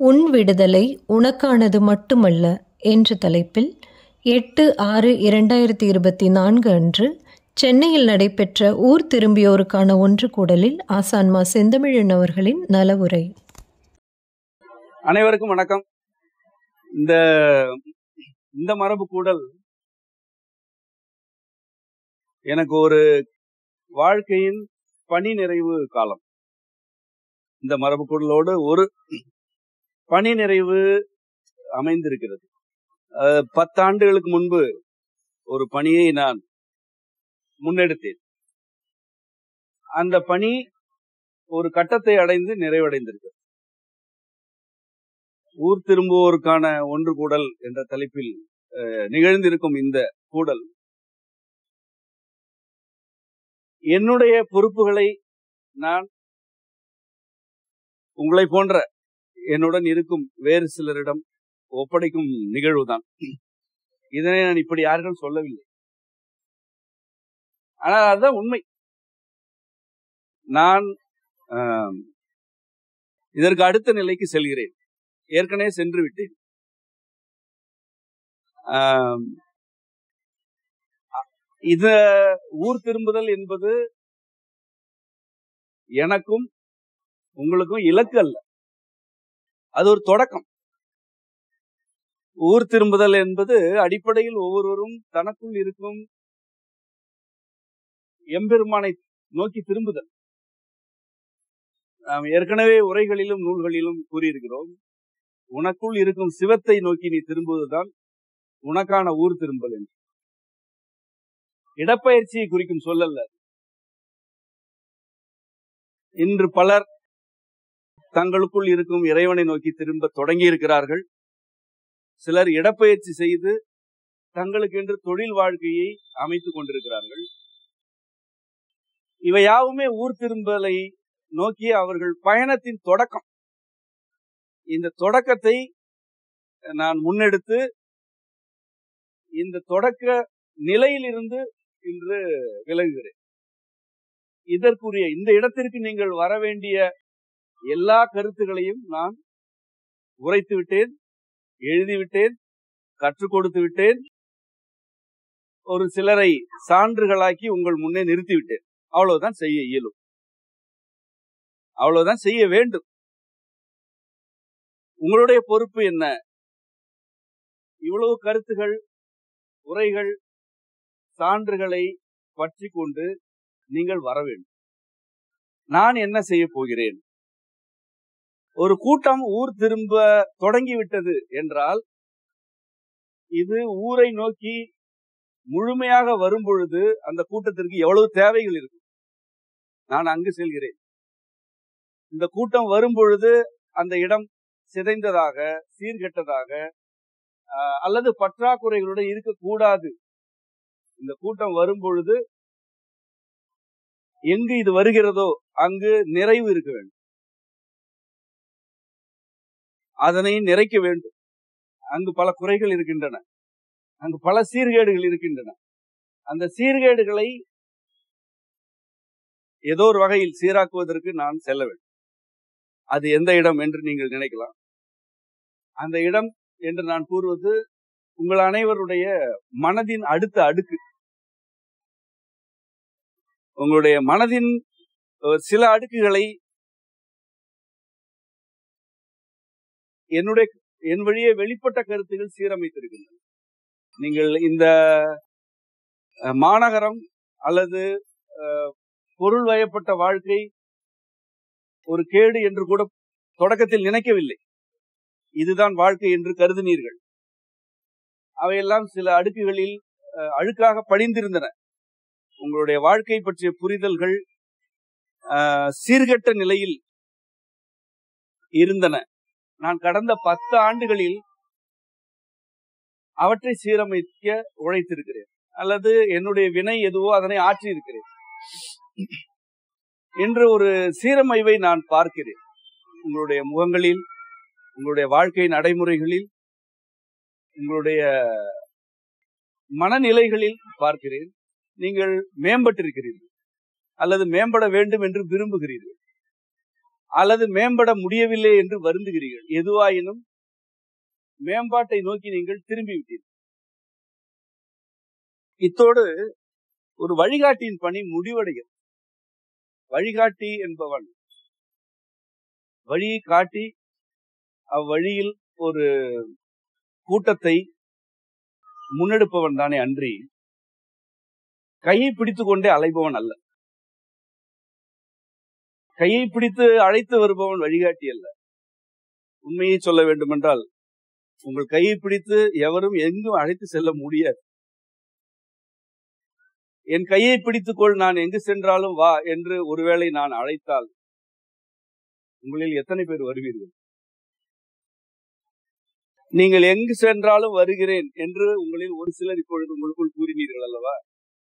உன் விடுதலை உனக்கானது மட்டுமல்ல என்ற தலைப்பில் எட்டு ஆறு இரண்டாயிரத்தி இருபத்தி நான்கு அன்று சென்னையில் நடைபெற்ற ஊர் திரும்பியோருக்கான ஒன்று கூடலில் ஆசான்மா செந்தமிழன் அவர்களின் நலவுரை அனைவருக்கும் வணக்கம் இந்த இந்த மரபு கூடல் எனக்கு ஒரு வாழ்க்கையின் பணி நிறைவு காலம் இந்த மரபு கூடலோடு ஒரு பணி நிறைவு அமைந்திருக்கிறது அஹ், பத்தாண்டுகளுக்கு முன்பு ஒரு பணியை நான் முன்னெடுத்தேன் அந்த பணி ஒரு கட்டத்தை அடைந்து நிறைவடைந்திருக்கிறது ஊர் திரும்புவோருக்கான ஒன்று கூடல் என்ற தலைப்பில் அஹ், நிகழ்ந்திருக்கும் இந்த கூடல் என்னுடைய பொறுப்புகளை நான் உங்களை போன்ற என்னுடன் இருக்கும் வேறு சிலரிடம் ஒப்படைக்கும் நிகழ்வுதான் இதனை நான் இப்படி யாரிடம் சொல்லவில்லை ஆனால் அதுதான் உண்மை நான் ஆம், இதற்கு அடுத்த நிலைக்கு செல்கிறேன் ஏற்கனவே சென்று விட்டேன் ஆம், இத ஊர் திரும்புதல் என்பது எனக்கும் உங்களுக்கும் இலக்கு அல்ல அது ஒரு தொடக்கம் ஊர் திரும்புதல் என்பது அடிப்படையில் ஒவ்வொருவரும் தனக்குள் இருக்கும் எம்பெருமானை நோக்கி திரும்புதல் நாம் ஏற்கனவே உரைகளிலும் நூல்களிலும் கூறியிருக்கிறோம் உனக்குள் இருக்கும் சிவத்தை நோக்கி நீ திரும்புவதுதான் உனக்கான ஊர் திரும்பல் என்று இடப்பெயர்ச்சியை குறிக்கும் சொல்லல்ல இன்று பலர் தங்களுக்குள் இருக்கும் இறைவனை நோக்கி திரும்ப தொடங்கி இருக்கிறார்கள் சிலர் இடப்பெயர்ச்சி செய்து தங்களுக்கென்று தொழில் வாழ்க்கையை அமைத்துக் கொண்டிருக்கிறார்கள் இவை யாவுமே ஊர் திரும்பலை நோக்கிய அவர்கள் பயணத்தின் தொடக்கம் இந்த தொடக்கத்தை நான் முன்னெடுத்து இந்த தொடக்க நிலையிலிருந்து இன்று விலகுகிறேன் இதற்குரிய இந்த இடத்திற்கு நீங்கள் வர வேண்டிய எல்லா கருத்துகளையும் நான் உரைத்து விட்டேன் எழுதிவிட்டேன் கற்றுக் கொடுத்து விட்டேன் ஒரு சிலரை சான்றுகளாக்கி உங்கள் முன்னே நிறுத்திவிட்டேன் அவ்வளவுதான் செய்ய இயலும் அவ்வளவுதான் செய்ய வேண்டும் உங்களுடைய பொறுப்பு என்ன இவ்வளவு கருத்துகள் உரைகள் சான்றுகளை பற்றி கொண்டு நீங்கள் வர வேண்டும் நான் என்ன செய்ய போகிறேன் ஒரு கூட்டம் ஊர் திரும்ப தொடங்கிவிட்டது என்றால் இது ஊரை நோக்கி முழுமையாக வரும் பொழுது அந்த கூட்டத்திற்கு எவ்வளவு தேவைகள் இருக்கும் நான் அங்கு செல்கிறேன் இந்த கூட்டம் வரும் பொழுது அந்த இடம் சிதைந்ததாக சீர்கெட்டதாக ஆஹ், அல்லது பற்றாக்குறைகளுடன் இருக்கக்கூடாது இந்த கூட்டம் வரும் பொழுது எங்கு இது வருகிறதோ அங்கு நிறைவு இருக்க வேண்டும் அதனை நிறைக்க வேண்டும் அங்கு பல குறைகள் இருக்கின்றன அங்கு பல சீர்கேடுகள் இருக்கின்றன அந்த சீர்கேடுகளை ஏதோ ஒரு வகையில் சீராக்குவதற்கு நான் செல்ல வேண்டும் அது எந்த இடம் என்று நீங்கள் நினைக்கலாம் அந்த இடம் என்று நான் கூறுவது உங்கள் அனைவருடைய மனதின் அடுத்த அடுக்கு உங்களுடைய மனதின் அஹ், சில அடுக்குகளை என்னுடைய என் வழியே வெளிப்பட்ட கருத்துகள் சீரமைத்திருக்கின்றன நீங்கள் இந்த அஹ், மாநகரம் அல்லது அஹ், பொருள் வயப்பட்ட வாழ்க்கை ஒரு கேடு என்று கூட தொடக்கத்தில் நினைக்கவில்லை இதுதான் வாழ்க்கை என்று கருதினீர்கள் அவையெல்லாம் சில அடுக்குகளில் அஹ், அழுக்காக படிந்திருந்தன உங்களுடைய வாழ்க்கை பற்றிய புரிதல்கள் அஹ், சீர்கெட்ட நிலையில் இருந்தன நான் கடந்த பத்து ஆண்டுகளில் அவற்றை சீரமைக்க உழைத்திருக்கிறேன் அல்லது என்னுடைய வினை எதுவோ அதனை ஆற்றி இருக்கிறேன் என்று ஒரு சீரமைவை நான் பார்க்கிறேன் உங்களுடைய முகங்களில் உங்களுடைய வாழ்க்கை நடைமுறைகளில் உங்களுடைய மனநிலைகளில் பார்க்கிறேன் நீங்கள் மேம்பட்டிருக்கிறீர்கள் அல்லது மேம்பட வேண்டும் என்று விரும்புகிறீர்கள் அல்லது மேம்பட முடியவில்லை என்று வருந்துகிறீர்கள் எதுவாயினும் மேம்பாட்டை நோக்கி நீங்கள் திரும்பி விட்டீர்கள் இத்தோடு ஒரு வழிகாட்டியின் பணி முடிவடைகிறது வழிகாட்டி என்பவன் வழியை காட்டி அவ்வழியில் ஒரு கூட்டத்தை முன்னெடுப்பவன் தானே அன்றி கையை பிடித்துக் கொண்டே அலைபவன் அல்ல கையை பிடித்து அழைத்து வருபவன் வழிகாட்டி அல்ல உண்மையை சொல்ல வேண்டுமென்றால் உங்கள் கையை பிடித்து எவரும் எங்கும் அழைத்து செல்ல முடியாது என் கையை பிடித்துக்கொள் நான் எங்கு சென்றாலும் வா என்று ஒருவேளை நான் அழைத்தால் உங்களில் எத்தனை பேர் வருவீர்கள் நீங்கள் எங்கு சென்றாலும் வருகிறேன் என்று உங்களில் ஒரு சிலர் இப்பொழுது உங்களுக்குள் கூறினீர்கள் அல்லவா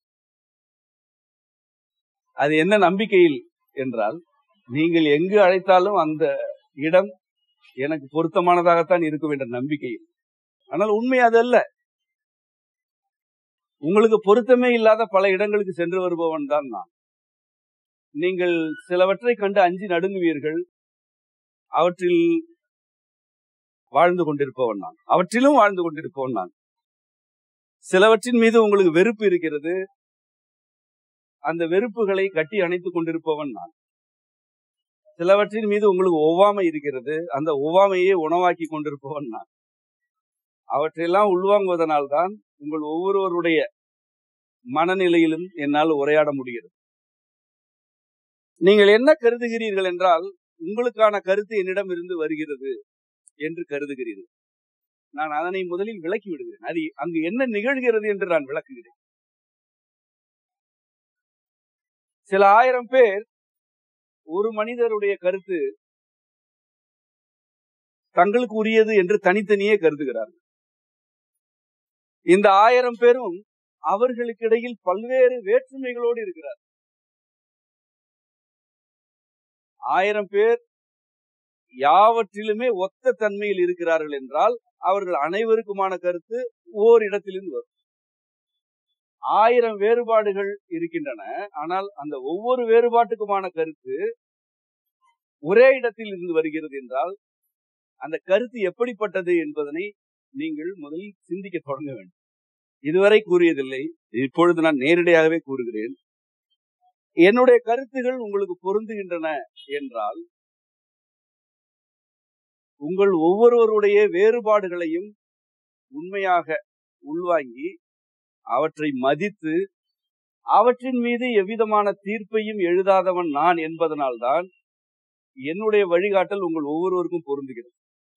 அது என்ன நம்பிக்கையில் என்றால் நீங்கள் எங்கு அழைத்தாலும் அந்த இடம் எனக்கு பொருத்தமானதாகத்தான் இருக்கும் என்ற நம்பிக்கையில் ஆனால் உண்மை அதல்ல உங்களுக்கு பொருத்தமே இல்லாத பல இடங்களுக்கு சென்று வருபவன் தான் நான் நீங்கள் சிலவற்றை கண்டு அஞ்சி நடுங்குவீர்கள் அவற்றில் வாழ்ந்து கொண்டிருப்பவன் நான் அவற்றிலும் வாழ்ந்து கொண்டிருப்பவன் நான் சிலவற்றின் மீது உங்களுக்கு வெறுப்பு இருக்கிறது அந்த வெறுப்புகளை கட்டி அணைத்துக் கொண்டிருப்பவன் நான் சிலவற்றின் மீது உங்களுக்கு ஒவ்வாமை இருக்கிறது அந்த ஒவ்வாமையை உணவாக்கி கொண்டிருப்பவன் நான் அவற்றையெல்லாம் உள்வாங்குவதனால் தான் உங்கள் ஒவ்வொருவருடைய மனநிலையிலும் என்னால் உரையாட முடிகிறது நீங்கள் என்ன கருதுகிறீர்கள் என்றால் உங்களுக்கான கருத்து என்னிடம் இருந்து வருகிறது என்று கருதுகிறீர்கள் நான் அதனை முதலில் விளக்கி விடுகிறேன் அது அங்கு என்ன நிகழ்கிறது என்று நான் விளக்குகிறேன் சில ஆயிரம் பேர் ஒரு மனிதருடைய கருத்து தங்களுக்கு உரியது என்று தனித்தனியே கருதுகிறார்கள் இந்த ஆயிரம் பேரும் அவர்களுக்கு இடையில் பல்வேறு வேற்றுமைகளோடு இருக்கிறார் ஆயிரம் பேர் யாவற்றிலுமே ஒத்த தன்மையில் இருக்கிறார்கள் என்றால் அவர்கள் அனைவருக்குமான கருத்து ஓர் இடத்திலிருந்து வரும் ஆயிரம் வேறுபாடுகள் இருக்கின்றன ஆனால் அந்த ஒவ்வொரு வேறுபாட்டுக்குமான கருத்து ஒரே இடத்தில் இருந்து வருகிறது என்றால் அந்த கருத்து எப்படிப்பட்டது என்பதனை நீங்கள் முதலில் சிந்திக்க தொடங்க வேண்டும் இதுவரை கூறியதில்லை இப்பொழுது நான் நேரடியாகவே கூறுகிறேன் என்னுடைய கருத்துகள் உங்களுக்கு பொருந்துகின்றன என்றால் உங்கள் ஒவ்வொருவருடைய வேறுபாடுகளையும் உண்மையாக உள்வாங்கி அவற்றை மதித்து அவற்றின் மீது எவ்விதமான தீர்ப்பையும் எழுதாதவன் நான் என்பதனால்தான் என்னுடைய வழிகாட்டல் உங்கள் ஒவ்வொருவருக்கும் பொருந்துகிறது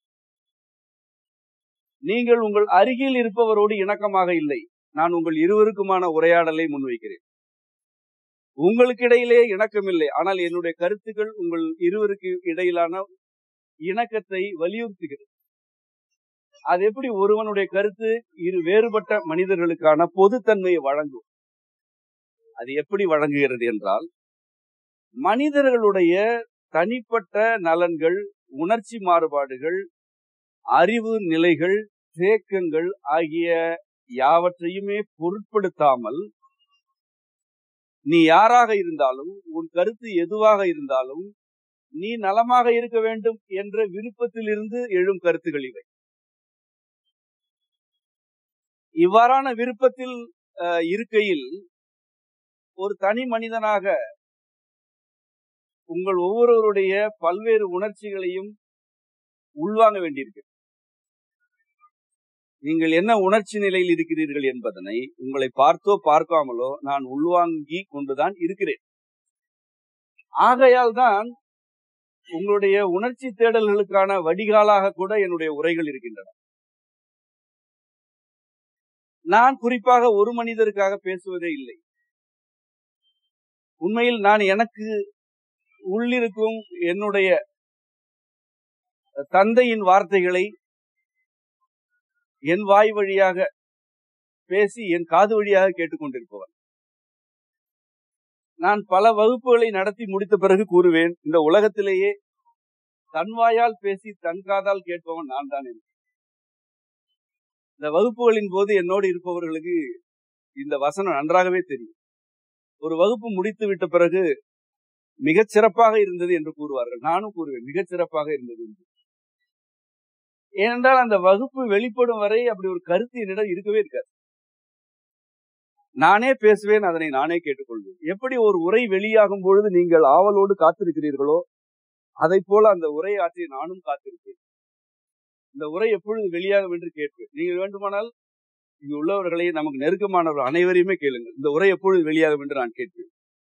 நீங்கள் உங்கள் அருகில் இருப்பவரோடு இணக்கமாக இல்லை நான் உங்கள் இருவருக்குமான உரையாடலை முன்வைக்கிறேன் உங்களுக்கு இடையிலே இணக்கம் இல்லை ஆனால் என்னுடைய கருத்துக்கள் உங்கள் இருவருக்கு இடையிலான இணக்கத்தை வலியுறுத்துகிறது அது எப்படி ஒருவனுடைய கருத்து இரு வேறுபட்ட மனிதர்களுக்கான பொதுத்தன்மையை வழங்கும் அது எப்படி வழங்குகிறது என்றால் மனிதர்களுடைய தனிப்பட்ட நலன்கள் உணர்ச்சி மாறுபாடுகள் அறிவு நிலைகள் தேக்கங்கள் ஆகிய யாவற்றையுமே பொருட்படுத்தாமல் நீ யாராக இருந்தாலும் உன் கருத்து எதுவாக இருந்தாலும் நீ நலமாக இருக்க வேண்டும் என்ற விருப்பத்திலிருந்து எழும் கருத்துகள் இவை இவ்வாறான விருப்பத்தில் இருக்கையில் ஒரு தனி மனிதனாக உங்கள் ஒவ்வொருவருடைய பல்வேறு உணர்ச்சிகளையும் உள்வாங்க வேண்டியிருக்கு நீங்கள் என்ன உணர்ச்சி நிலையில் இருக்கிறீர்கள் என்பதனை உங்களை பார்த்தோ பார்க்காமலோ நான் உள்வாங்கி கொண்டுதான் இருக்கிறேன் ஆகையால் தான் உங்களுடைய உணர்ச்சி தேடல்களுக்கான வடிகாலாக கூட என்னுடைய உரைகள் இருக்கின்றன நான் குறிப்பாக ஒரு மனிதருக்காக பேசுவதே இல்லை உண்மையில் நான் எனக்கு உள்ளிருக்கும் என்னுடைய தந்தையின் வார்த்தைகளை என் வாய் வழியாக பேசி என் காது வழியாக கேட்டுக்கொண்டிருப்பவன் நான் பல வகுப்புகளை நடத்தி முடித்த பிறகு கூறுவேன் இந்த உலகத்திலேயே தன் வாயால் பேசி தன் காதால் கேட்பவன் நான் தான் இந்த வகுப்புகளின் போது என்னோடு இருப்பவர்களுக்கு இந்த வசனம் நன்றாகவே தெரியும் ஒரு வகுப்பு முடித்து விட்ட பிறகு மிகச் சிறப்பாக இருந்தது என்று கூறுவார்கள் நானும் கூறுவேன் மிகச் சிறப்பாக இருந்தது என்று ஏனென்றால் அந்த வகுப்பு வெளிப்படும் வரை அப்படி ஒரு கருத்து என்னிடம் இருக்கவே இருக்காது நானே பேசுவேன் அதனை நானே கேட்டுக்கொள்வேன் எப்படி ஒரு உரை வெளியாகும் பொழுது நீங்கள் ஆவலோடு காத்திருக்கிறீர்களோ அதை போல அந்த உரை ஆற்றி நானும் காத்திருப்பேன் இந்த உரை எப்பொழுது வெளியாகும் என்று கேட்பேன் நீங்கள் வேண்டுமானால் இங்கு உள்ளவர்களை நமக்கு நெருக்கமானவர்கள் அனைவரையுமே கேளுங்கள் இந்த உரை எப்பொழுது வெளியாகும் என்று நான் கேட்பேன்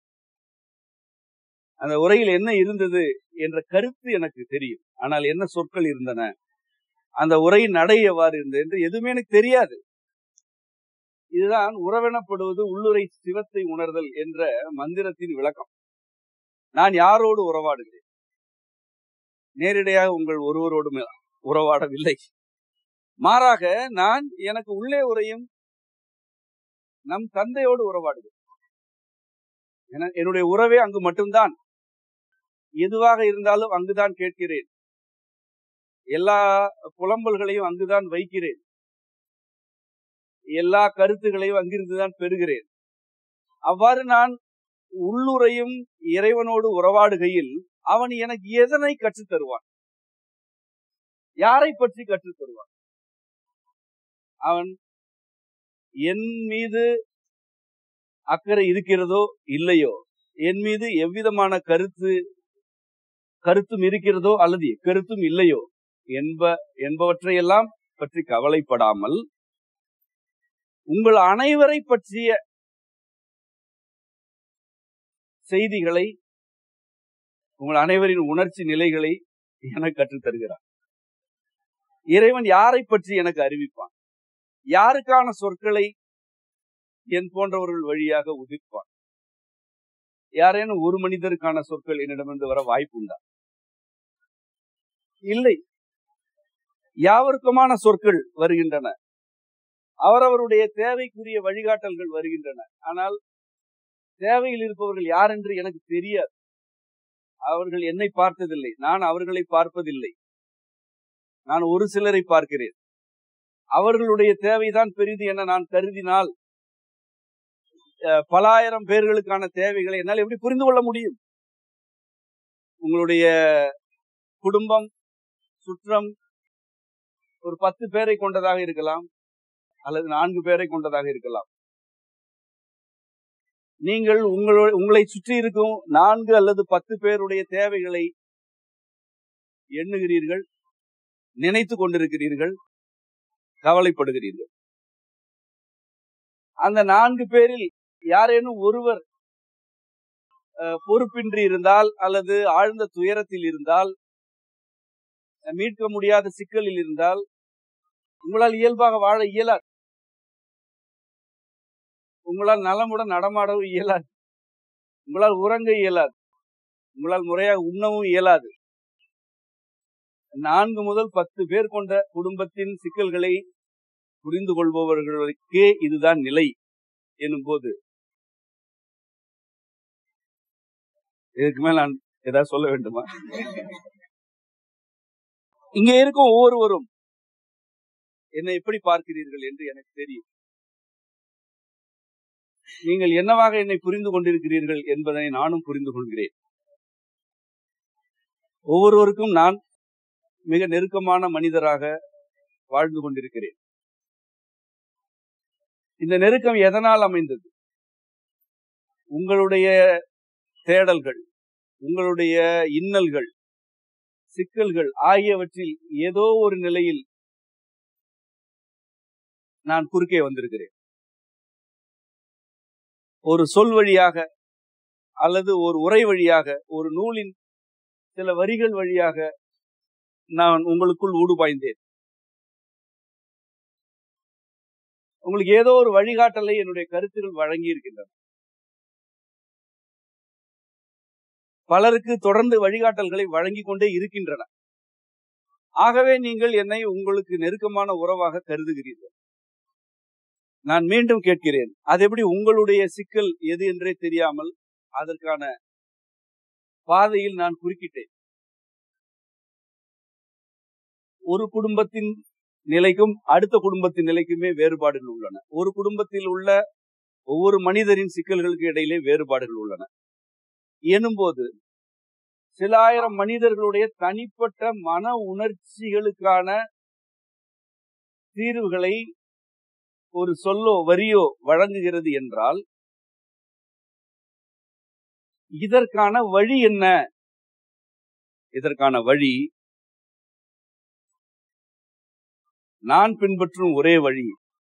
அந்த உரையில் என்ன இருந்தது என்ற கருத்து எனக்கு தெரியும் ஆனால் என்ன சொற்கள் இருந்தன அந்த உரையின் நடை எவ்வாறு இருந்தது என்று எதுவுமே எனக்கு தெரியாது இதுதான் உறவெனப்படுவது உள்ளுரை சிவத்தை உணர்தல் என்ற மந்திரத்தின் விளக்கம் நான் யாரோடு உறவாடுகிறேன் நேரடியாக உங்கள் ஒருவரோடும் உறவாடவில்லை மாறாக நான் எனக்கு உள்ளே உரையும் நம் தந்தையோடு உறவாடுகிறேன் என்னுடைய உறவே அங்கு மட்டும்தான் எதுவாக இருந்தாலும் அங்குதான் கேட்கிறேன் எல்லா புலம்பல்களையும் அங்குதான் வைக்கிறேன் எல்லா கருத்துகளையும் அங்கிருந்துதான் பெறுகிறேன் அவ்வாறு நான் உள்ளுரையும் இறைவனோடு உறவாடுகையில் அவன் எனக்கு எதனை கற்றுத் தருவான் யாரை பற்றி கற்றுத் தருவான் அவன் என் மீது அக்கறை இருக்கிறதோ இல்லையோ என் மீது எவ்விதமான கருத்து கருத்தும் இருக்கிறதோ அல்லது கருத்தும் இல்லையோ என்ப என்பவற்றையெல்லாம் பற்றி கவலைப்படாமல் உங்கள் அனைவரை பற்றிய செய்திகளை உங்கள் அனைவரின் உணர்ச்சி நிலைகளை எனக்கு கற்றுத் தருகிறார் இறைவன் யாரை பற்றி எனக்கு அறிவிப்பான் யாருக்கான சொற்களை என் போன்றவர்கள் வழியாக உதிர்ப்பான் யாரேனும் ஒரு மனிதருக்கான சொற்கள் என்னிடமிருந்து வர வாய்ப்பு உண்டா இல்லை யாவருக்குமான சொற்கள் வருகின்றன அவரவருடைய தேவைக்குரிய வழிகாட்டல்கள் வருகின்றன ஆனால் தேவையில் இருப்பவர்கள் யார் என்று எனக்கு தெரியாது அவர்கள் என்னை பார்த்ததில்லை நான் அவர்களை பார்ப்பதில்லை நான் ஒரு சிலரை பார்க்கிறேன் அவர்களுடைய தேவைதான் பெரிது என நான் கருதினால் பல ஆயிரம் பேர்களுக்கான தேவைகளை என்னால் எப்படி புரிந்து கொள்ள முடியும் உங்களுடைய குடும்பம் சுற்றம் ஒரு பத்து பேரை கொண்டதாக இருக்கலாம் அல்லது நான்கு பேரை கொண்டதாக இருக்கலாம் நீங்கள் உங்களோட உங்களை சுற்றி இருக்கும் நான்கு அல்லது பத்து பேருடைய தேவைகளை எண்ணுகிறீர்கள் நினைத்து கொண்டிருக்கிறீர்கள் கவலைப்படுகிறீர்கள் அந்த நான்கு பேரில் யாரேனும் ஒருவர் பொறுப்பின்றி இருந்தால் அல்லது ஆழ்ந்த துயரத்தில் இருந்தால் மீட்க முடியாத சிக்கலில் இருந்தால் உங்களால் இயல்பாக வாழ இயலாது உங்களால் நலமுடன் நடமாடவும் இயலாது உங்களால் உறங்க இயலாது உங்களால் முறையாக உண்ணவும் இயலாது நான்கு முதல் பத்து பேர் கொண்ட குடும்பத்தின் சிக்கல்களை புரிந்து கொள்பவர்களுக்கே இதுதான் நிலை எனும் போது இதுக்கு மேல் நான் ஏதாவது சொல்ல வேண்டுமா இங்க இருக்கும் ஒவ்வொருவரும் என்னை எப்படி பார்க்கிறீர்கள் என்று எனக்கு தெரியும் நீங்கள் என்னவாக என்னை புரிந்து கொண்டிருக்கிறீர்கள் என்பதை நானும் புரிந்து கொள்கிறேன் ஒவ்வொருவருக்கும் நான் மிக நெருக்கமான மனிதராக வாழ்ந்து கொண்டிருக்கிறேன் இந்த நெருக்கம் எதனால் அமைந்தது உங்களுடைய தேடல்கள் உங்களுடைய இன்னல்கள் சிக்கல்கள் ஆகியவற்றில் ஏதோ ஒரு நிலையில் நான் குறுக்கே வந்திருக்கிறேன் ஒரு சொல் வழியாக அல்லது ஒரு உரை வழியாக ஒரு நூலின் சில வரிகள் வழியாக நான் உங்களுக்குள் ஊடுபாய்ந்தேன் உங்களுக்கு ஏதோ ஒரு வழிகாட்டலை என்னுடைய கருத்துகள் வழங்கி இருக்கின்றன பலருக்கு தொடர்ந்து வழிகாட்டல்களை வழங்கி கொண்டே இருக்கின்றன ஆகவே நீங்கள் என்னை உங்களுக்கு நெருக்கமான உறவாக கருதுகிறீர்கள் நான் மீண்டும் கேட்கிறேன் அது எப்படி உங்களுடைய சிக்கல் எது என்றே தெரியாமல் அதற்கான பாதையில் நான் குறுக்கிட்டேன் ஒரு குடும்பத்தின் நிலைக்கும் அடுத்த குடும்பத்தின் நிலைக்குமே வேறுபாடுகள் உள்ளன ஒரு குடும்பத்தில் உள்ள ஒவ்வொரு மனிதரின் சிக்கல்களுக்கு இடையிலே வேறுபாடுகள் உள்ளன எனும்போது சில ஆயிரம் மனிதர்களுடைய தனிப்பட்ட மன உணர்ச்சிகளுக்கான தீர்வுகளை ஒரு சொல்லோ வரியோ வழங்குகிறது என்றால் இதற்கான வழி என்ன இதற்கான வழி நான் பின்பற்றும் ஒரே வழி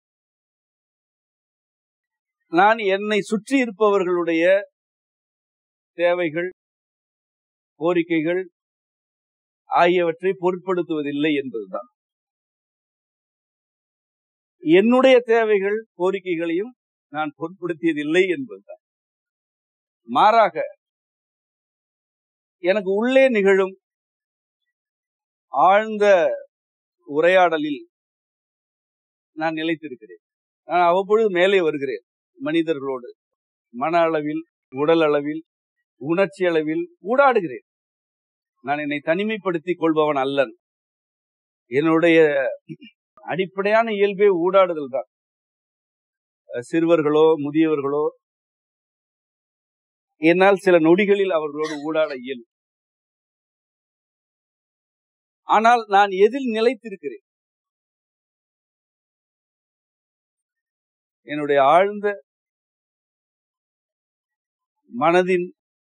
நான் என்னை சுற்றி இருப்பவர்களுடைய தேவைகள் கோரிக்கைகள் ஆகியவற்றை பொருட்படுத்துவதில்லை என்பதுதான் என்னுடைய தேவைகள் கோரிக்கைகளையும் நான் பொருட்படுத்தியதில்லை என்பதுதான் மாறாக எனக்கு உள்ளே நிகழும் ஆழ்ந்த உரையாடலில் நான் நிலைத்திருக்கிறேன் நான் அவ்வப்பொழுது மேலே வருகிறேன் மனிதர்களோடு மன அளவில் உடல் அளவில் உணர்ச்சி அளவில் ஊடாடுகிறேன் நான் என்னை தனிமைப்படுத்திக் கொள்பவன் அல்லன் என்னுடைய அடிப்படையான இயல்பே ஊடாடுதல் தான் சிறுவர்களோ முதியவர்களோ என்னால் சில நொடிகளில் அவர்களோடு ஊடாட இயலும் ஆனால் நான் எதில் நிலைத்திருக்கிறேன் என்னுடைய ஆழ்ந்த மனதின்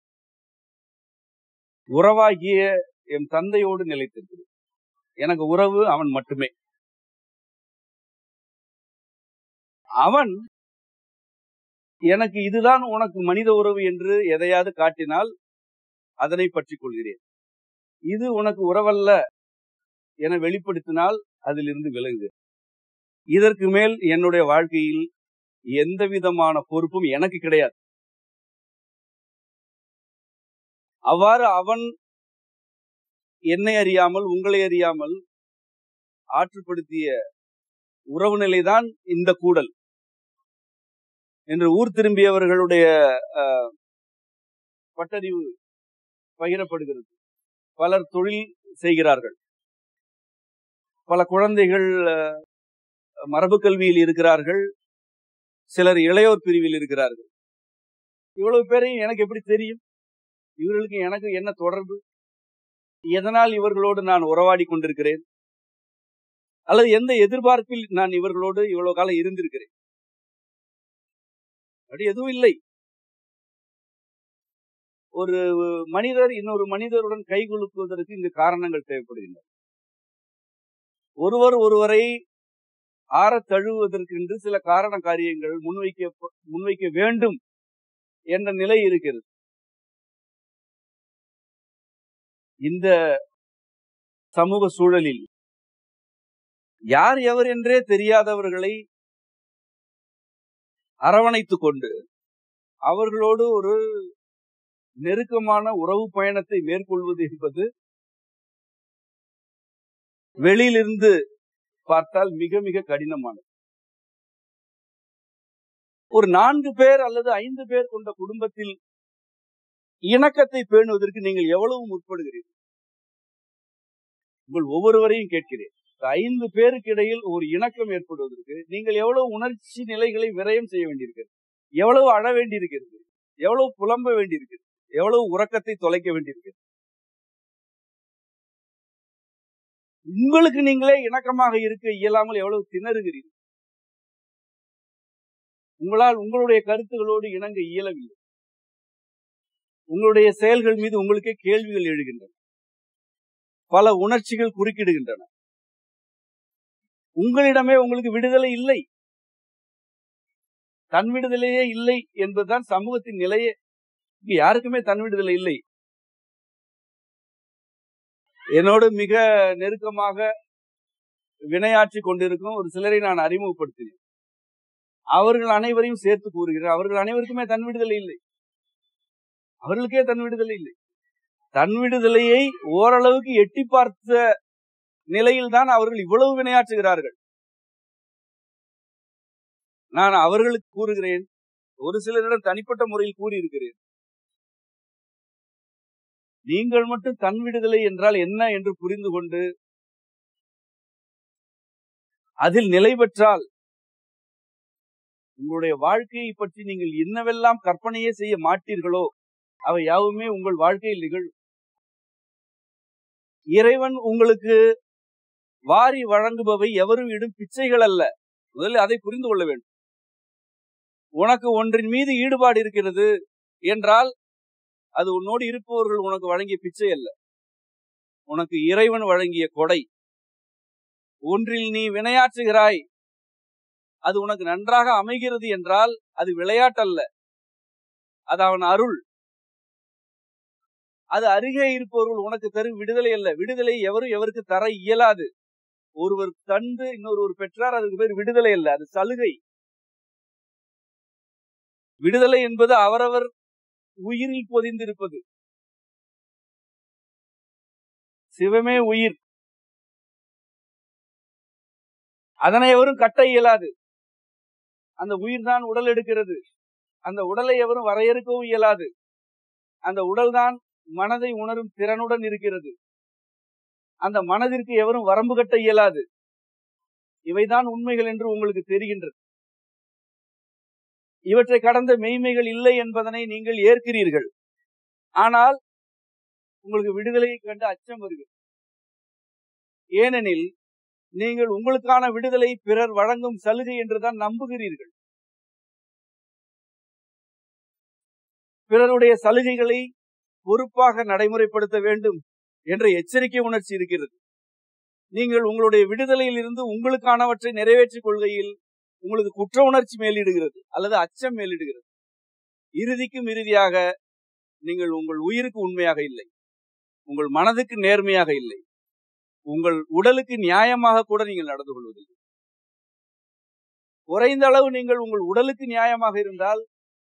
உறவாகிய என் தந்தையோடு நிலைத்திருக்கிறேன் எனக்கு உறவு அவன் மட்டுமே அவன் எனக்கு இதுதான் உனக்கு மனித உறவு என்று எதையாவது காட்டினால் அதனை பற்றி கொள்கிறேன் இது உனக்கு உறவல்ல என வெளிப்படுத்தினால் அதிலிருந்து விலகு இதற்கு மேல் என்னுடைய வாழ்க்கையில் எந்த விதமான பொறுப்பும் எனக்கு கிடையாது அவ்வாறு அவன் என்னை அறியாமல் உங்களை அறியாமல் ஆற்றுப்படுத்திய உறவு நிலைதான் இந்த கூடல் என்று ஊர் திரும்பியவர்களுடைய பட்டறிவு பகிரப்படுகிறது பலர் தொழில் செய்கிறார்கள் பல குழந்தைகள் மரபு கல்வியில் இருக்கிறார்கள் சிலர் இளையோர் பிரிவில் இருக்கிறார்கள் இவ்வளவு பேரையும் எனக்கு எப்படி தெரியும் இவர்களுக்கு எனக்கு என்ன தொடர்பு எதனால் இவர்களோடு நான் உறவாடி கொண்டிருக்கிறேன் அல்லது எந்த எதிர்பார்ப்பில் நான் இவர்களோடு இவ்வளவு காலம் இருந்திருக்கிறேன் அப்படி எதுவும் இல்லை ஒரு மனிதர் இன்னொரு மனிதருடன் கைகுலுக்குவதற்கு இங்கு காரணங்கள் தேவைப்படுகின்றன ஒருவர் ஒருவரை ஆற தழுவுவதற்கு சில காரண காரியங்கள் முன்வைக்க முன்வைக்க வேண்டும் என்ற நிலை இருக்கிறது இந்த சமூக சூழலில் யார் எவர் என்றே தெரியாதவர்களை அரவணைத்துக் கொண்டு அவர்களோடு ஒரு நெருக்கமான உறவு பயணத்தை மேற்கொள்வது என்பது வெளியிலிருந்து பார்த்தால் மிக மிக கடினமானது ஒரு நான்கு பேர் அல்லது ஐந்து பேர் கொண்ட குடும்பத்தில் இணக்கத்தை பேணுவதற்கு நீங்கள் எவ்வளவு முற்படுகிறீர்கள் உங்கள் ஒவ்வொருவரையும் கேட்கிறேன் ஐந்து பேருக்கு இடையில் ஒரு இணக்கம் ஏற்படுவதற்கு நீங்கள் எவ்வளவு உணர்ச்சி நிலைகளை விரயம் செய்ய வேண்டியிருக்கிறது எவ்வளவு அழ வேண்டியிருக்கிறது எவ்வளவு புலம்ப வேண்டியிருக்கிறது எவ்வளவு உறக்கத்தை தொலைக்க வேண்டியிருக்கிறது உங்களுக்கு நீங்களே இணக்கமாக இருக்க இயலாமல் எவ்வளவு திணறுகிறீர்கள் உங்களால் உங்களுடைய கருத்துகளோடு இணங்க இயலவில்லை உங்களுடைய செயல்கள் மீது உங்களுக்கே கேள்விகள் எழுகின்றன பல உணர்ச்சிகள் குறுக்கிடுகின்றன உங்களிடமே உங்களுக்கு விடுதலை இல்லை தன் விடுதலையே இல்லை என்பதுதான் சமூகத்தின் நிலையே இங்க யாருக்குமே தன் விடுதலை இல்லை என்னோடு மிக நெருக்கமாக வினையாற்றி கொண்டிருக்கும் ஒரு சிலரை நான் அறிமுகப்படுத்தினேன் அவர்கள் அனைவரையும் சேர்த்து கூறுகிறேன் அவர்கள் அனைவருக்குமே தன் விடுதலை இல்லை அவர்களுக்கே தன் விடுதலை இல்லை தன் விடுதலையை ஓரளவுக்கு எட்டி பார்த்த நிலையில் தான் அவர்கள் இவ்வளவு வினையாற்றுகிறார்கள் நான் அவர்களுக்கு கூறுகிறேன் ஒரு சிலரிடம் தனிப்பட்ட முறையில் கூறியிருக்கிறேன் நீங்கள் மட்டும் தன் விடுதலை என்றால் என்ன என்று புரிந்து கொண்டு அதில் நிலை பெற்றால் உங்களுடைய வாழ்க்கையை பற்றி நீங்கள் என்னவெல்லாம் கற்பனையே செய்ய மாட்டீர்களோ அவை யாவுமே உங்கள் வாழ்க்கையில் நிகழும் இறைவன் உங்களுக்கு வாரி வழங்குபவை எவரும் இடும் பிச்சைகள் அல்ல முதலில் அதை புரிந்து கொள்ள வேண்டும் உனக்கு ஒன்றின் மீது ஈடுபாடு இருக்கிறது என்றால் அது உன்னோடு இருப்பவர்கள் உனக்கு வழங்கிய பிச்சை அல்ல உனக்கு இறைவன் வழங்கிய கொடை ஒன்றில் நீ வினையாற்றுகிறாய் அது உனக்கு நன்றாக அமைகிறது என்றால் அது விளையாட்டல்ல அது அவன் அருள் அது அருகே இருப்பவர்கள் உனக்கு தரும் விடுதலை அல்ல விடுதலை எவரும் எவருக்கு தர இயலாது ஒருவர் தந்து இன்னொருவர் பெற்றார் அதுக்கு பேர் விடுதலை அல்ல அது சலுகை விடுதலை என்பது அவரவர் உயிரில் பொதிந்திருப்பது சிவமே உயிர் அதனை எவரும் கட்ட இயலாது அந்த உயிர் தான் உடல் எடுக்கிறது அந்த உடலை எவரும் வரையறுக்கவும் இயலாது அந்த உடல் தான் மனதை உணரும் திறனுடன் இருக்கிறது அந்த மனதிற்கு எவரும் வரம்பு கட்ட இயலாது இவைதான் உண்மைகள் என்று உங்களுக்கு தெரிகின்றது இவற்றை கடந்த மெய்மைகள் இல்லை என்பதனை நீங்கள் ஏற்கிறீர்கள் ஆனால் உங்களுக்கு விடுதலையை கண்டு அச்சம் வருகிறது ஏனெனில் நீங்கள் உங்களுக்கான விடுதலை பிறர் வழங்கும் சலுகை என்றுதான் நம்புகிறீர்கள் பிறருடைய சலுகைகளை பொறுப்பாக நடைமுறைப்படுத்த வேண்டும் என்ற எச்சரிக்கை உணர்ச்சி இருக்கிறது நீங்கள் உங்களுடைய விடுதலையில் இருந்து உங்களுக்கானவற்றை நிறைவேற்றிக் கொள்கையில் உங்களுக்கு குற்ற உணர்ச்சி மேலிடுகிறது அல்லது அச்சம் மேலிடுகிறது இறுதிக்கும் இறுதியாக நீங்கள் உங்கள் உயிருக்கு உண்மையாக இல்லை உங்கள் மனதுக்கு நேர்மையாக இல்லை உங்கள் உடலுக்கு நியாயமாக கூட நீங்கள் நடந்து கொள்வதில்லை குறைந்த அளவு நீங்கள் உங்கள் உடலுக்கு நியாயமாக இருந்தால்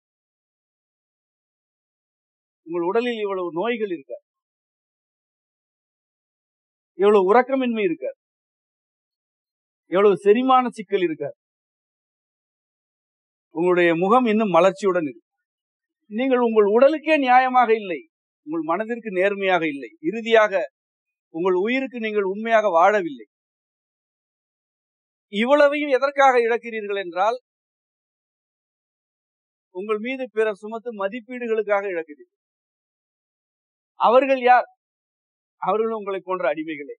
உங்கள் உடலில் இவ்வளவு நோய்கள் இருக்க எவ்வளவு உறக்கமின்மை இருக்க எவ்வளவு செரிமான சிக்கல் இருக்க உங்களுடைய முகம் இன்னும் மலர்ச்சியுடன் இருக்கு நீங்கள் உங்கள் உடலுக்கே நியாயமாக இல்லை உங்கள் மனதிற்கு நேர்மையாக இல்லை இறுதியாக உங்கள் உயிருக்கு நீங்கள் உண்மையாக வாழவில்லை இவ்வளவையும் எதற்காக இழக்கிறீர்கள் என்றால் உங்கள் மீது பிறர் சுமத்து மதிப்பீடுகளுக்காக இழக்கிறீர்கள் அவர்கள் யார் அவர்களும் உங்களை போன்ற அடிமைகளே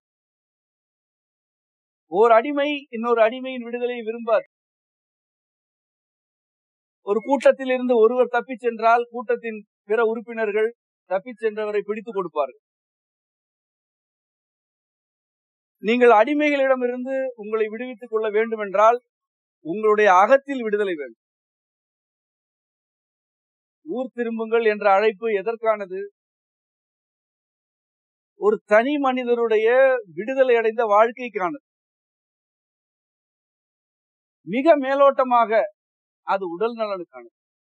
ஓர் அடிமை இன்னொரு அடிமையின் விடுதலையை விரும்பார் ஒரு கூட்டத்தில் இருந்து ஒருவர் தப்பிச் சென்றால் கூட்டத்தின் பிற உறுப்பினர்கள் தப்பிச் சென்றவரை பிடித்துக் கொடுப்பார்கள் நீங்கள் அடிமைகளிடமிருந்து உங்களை விடுவித்துக் கொள்ள வேண்டும் என்றால் உங்களுடைய அகத்தில் விடுதலை வேண்டும் ஊர் திரும்புங்கள் என்ற அழைப்பு எதற்கானது ஒரு தனி மனிதருடைய விடுதலை அடைந்த வாழ்க்கைக்கானது மிக மேலோட்டமாக அது உடல் நலனுக்கானது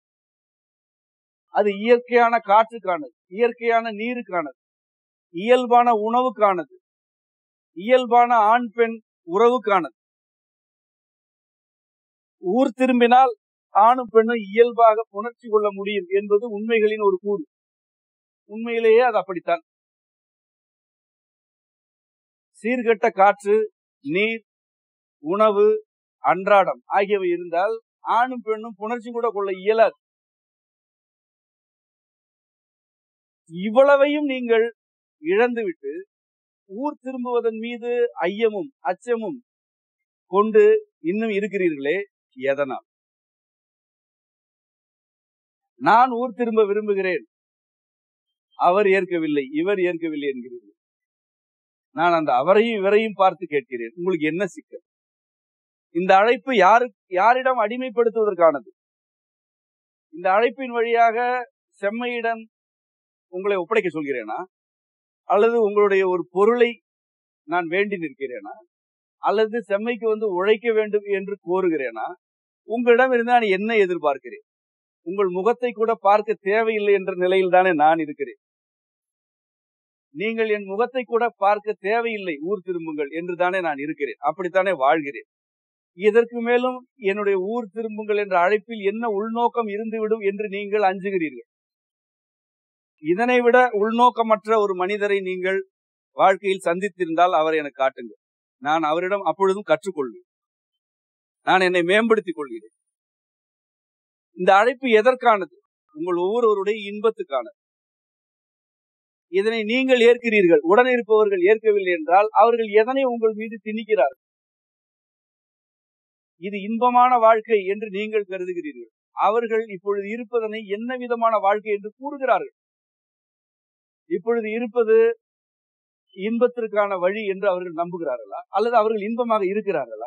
அது இயற்கையான காற்றுக்கானது இயற்கையான நீருக்கானது இயல்பான உணவுக்கானது இயல்பான ஆண் பெண் உறவுக்கானது ஊர் திரும்பினால் ஆணும் பெண்ணும் இயல்பாக புணர்ச்சி கொள்ள முடியும் என்பது உண்மைகளின் ஒரு கூறு உண்மையிலேயே அது அப்படித்தான் சீர்கெட்ட காற்று நீர் உணவு அன்றாடம் ஆகியவை இருந்தால் ஆணும் பெண்ணும் புணர்ச்சி கூட கொள்ள இயலாது இவ்வளவையும் நீங்கள் இழந்துவிட்டு ஊர் திரும்புவதன் மீது ஐயமும் அச்சமும் கொண்டு இன்னும் இருக்கிறீர்களே எதனால் நான் ஊர் திரும்ப விரும்புகிறேன் அவர் ஏற்கவில்லை இவர் ஏற்கவில்லை என்கிறீர்கள் நான் அந்த அவரையும் இவரையும் பார்த்து கேட்கிறேன் உங்களுக்கு என்ன சிக்கல் இந்த அழைப்பு யாரு யாரிடம் அடிமைப்படுத்துவதற்கானது இந்த அழைப்பின் வழியாக செம்மையிடம் உங்களை ஒப்படைக்க சொல்கிறேனா அல்லது உங்களுடைய ஒரு பொருளை நான் வேண்டி நிற்கிறேனா அல்லது செம்மைக்கு வந்து உழைக்க வேண்டும் என்று கோருகிறேனா உங்களிடம் இருந்து நான் என்ன எதிர்பார்க்கிறேன் உங்கள் முகத்தை கூட பார்க்க தேவையில்லை என்ற நிலையில் தானே நான் இருக்கிறேன் நீங்கள் என் முகத்தை கூட பார்க்க தேவையில்லை ஊர் திரும்புங்கள் என்று தானே நான் இருக்கிறேன் அப்படித்தானே வாழ்கிறேன் இதற்கு மேலும் என்னுடைய ஊர் திரும்புங்கள் என்ற அழைப்பில் என்ன உள்நோக்கம் இருந்துவிடும் என்று நீங்கள் அஞ்சுகிறீர்கள் இதனை விட உள்நோக்கமற்ற ஒரு மனிதரை நீங்கள் வாழ்க்கையில் சந்தித்திருந்தால் அவரை எனக்கு காட்டுங்கள் நான் அவரிடம் அப்பொழுதும் கற்றுக்கொள்வேன் நான் என்னை மேம்படுத்திக் கொள்கிறேன் இந்த அழைப்பு எதற்கானது உங்கள் ஒவ்வொருவருடைய இன்பத்துக்கானது இதனை நீங்கள் ஏற்கிறீர்கள் உடன் இருப்பவர்கள் ஏற்கவில்லை என்றால் அவர்கள் எதனை உங்கள் மீது திணிக்கிறார்கள் இது இன்பமான வாழ்க்கை என்று நீங்கள் கருதுகிறீர்கள் அவர்கள் இப்பொழுது இருப்பதனை என்ன விதமான வாழ்க்கை என்று கூறுகிறார்கள் இப்பொழுது இருப்பது இன்பத்திற்கான வழி என்று அவர்கள் நம்புகிறார்களா அல்லது அவர்கள் இன்பமாக இருக்கிறார்களா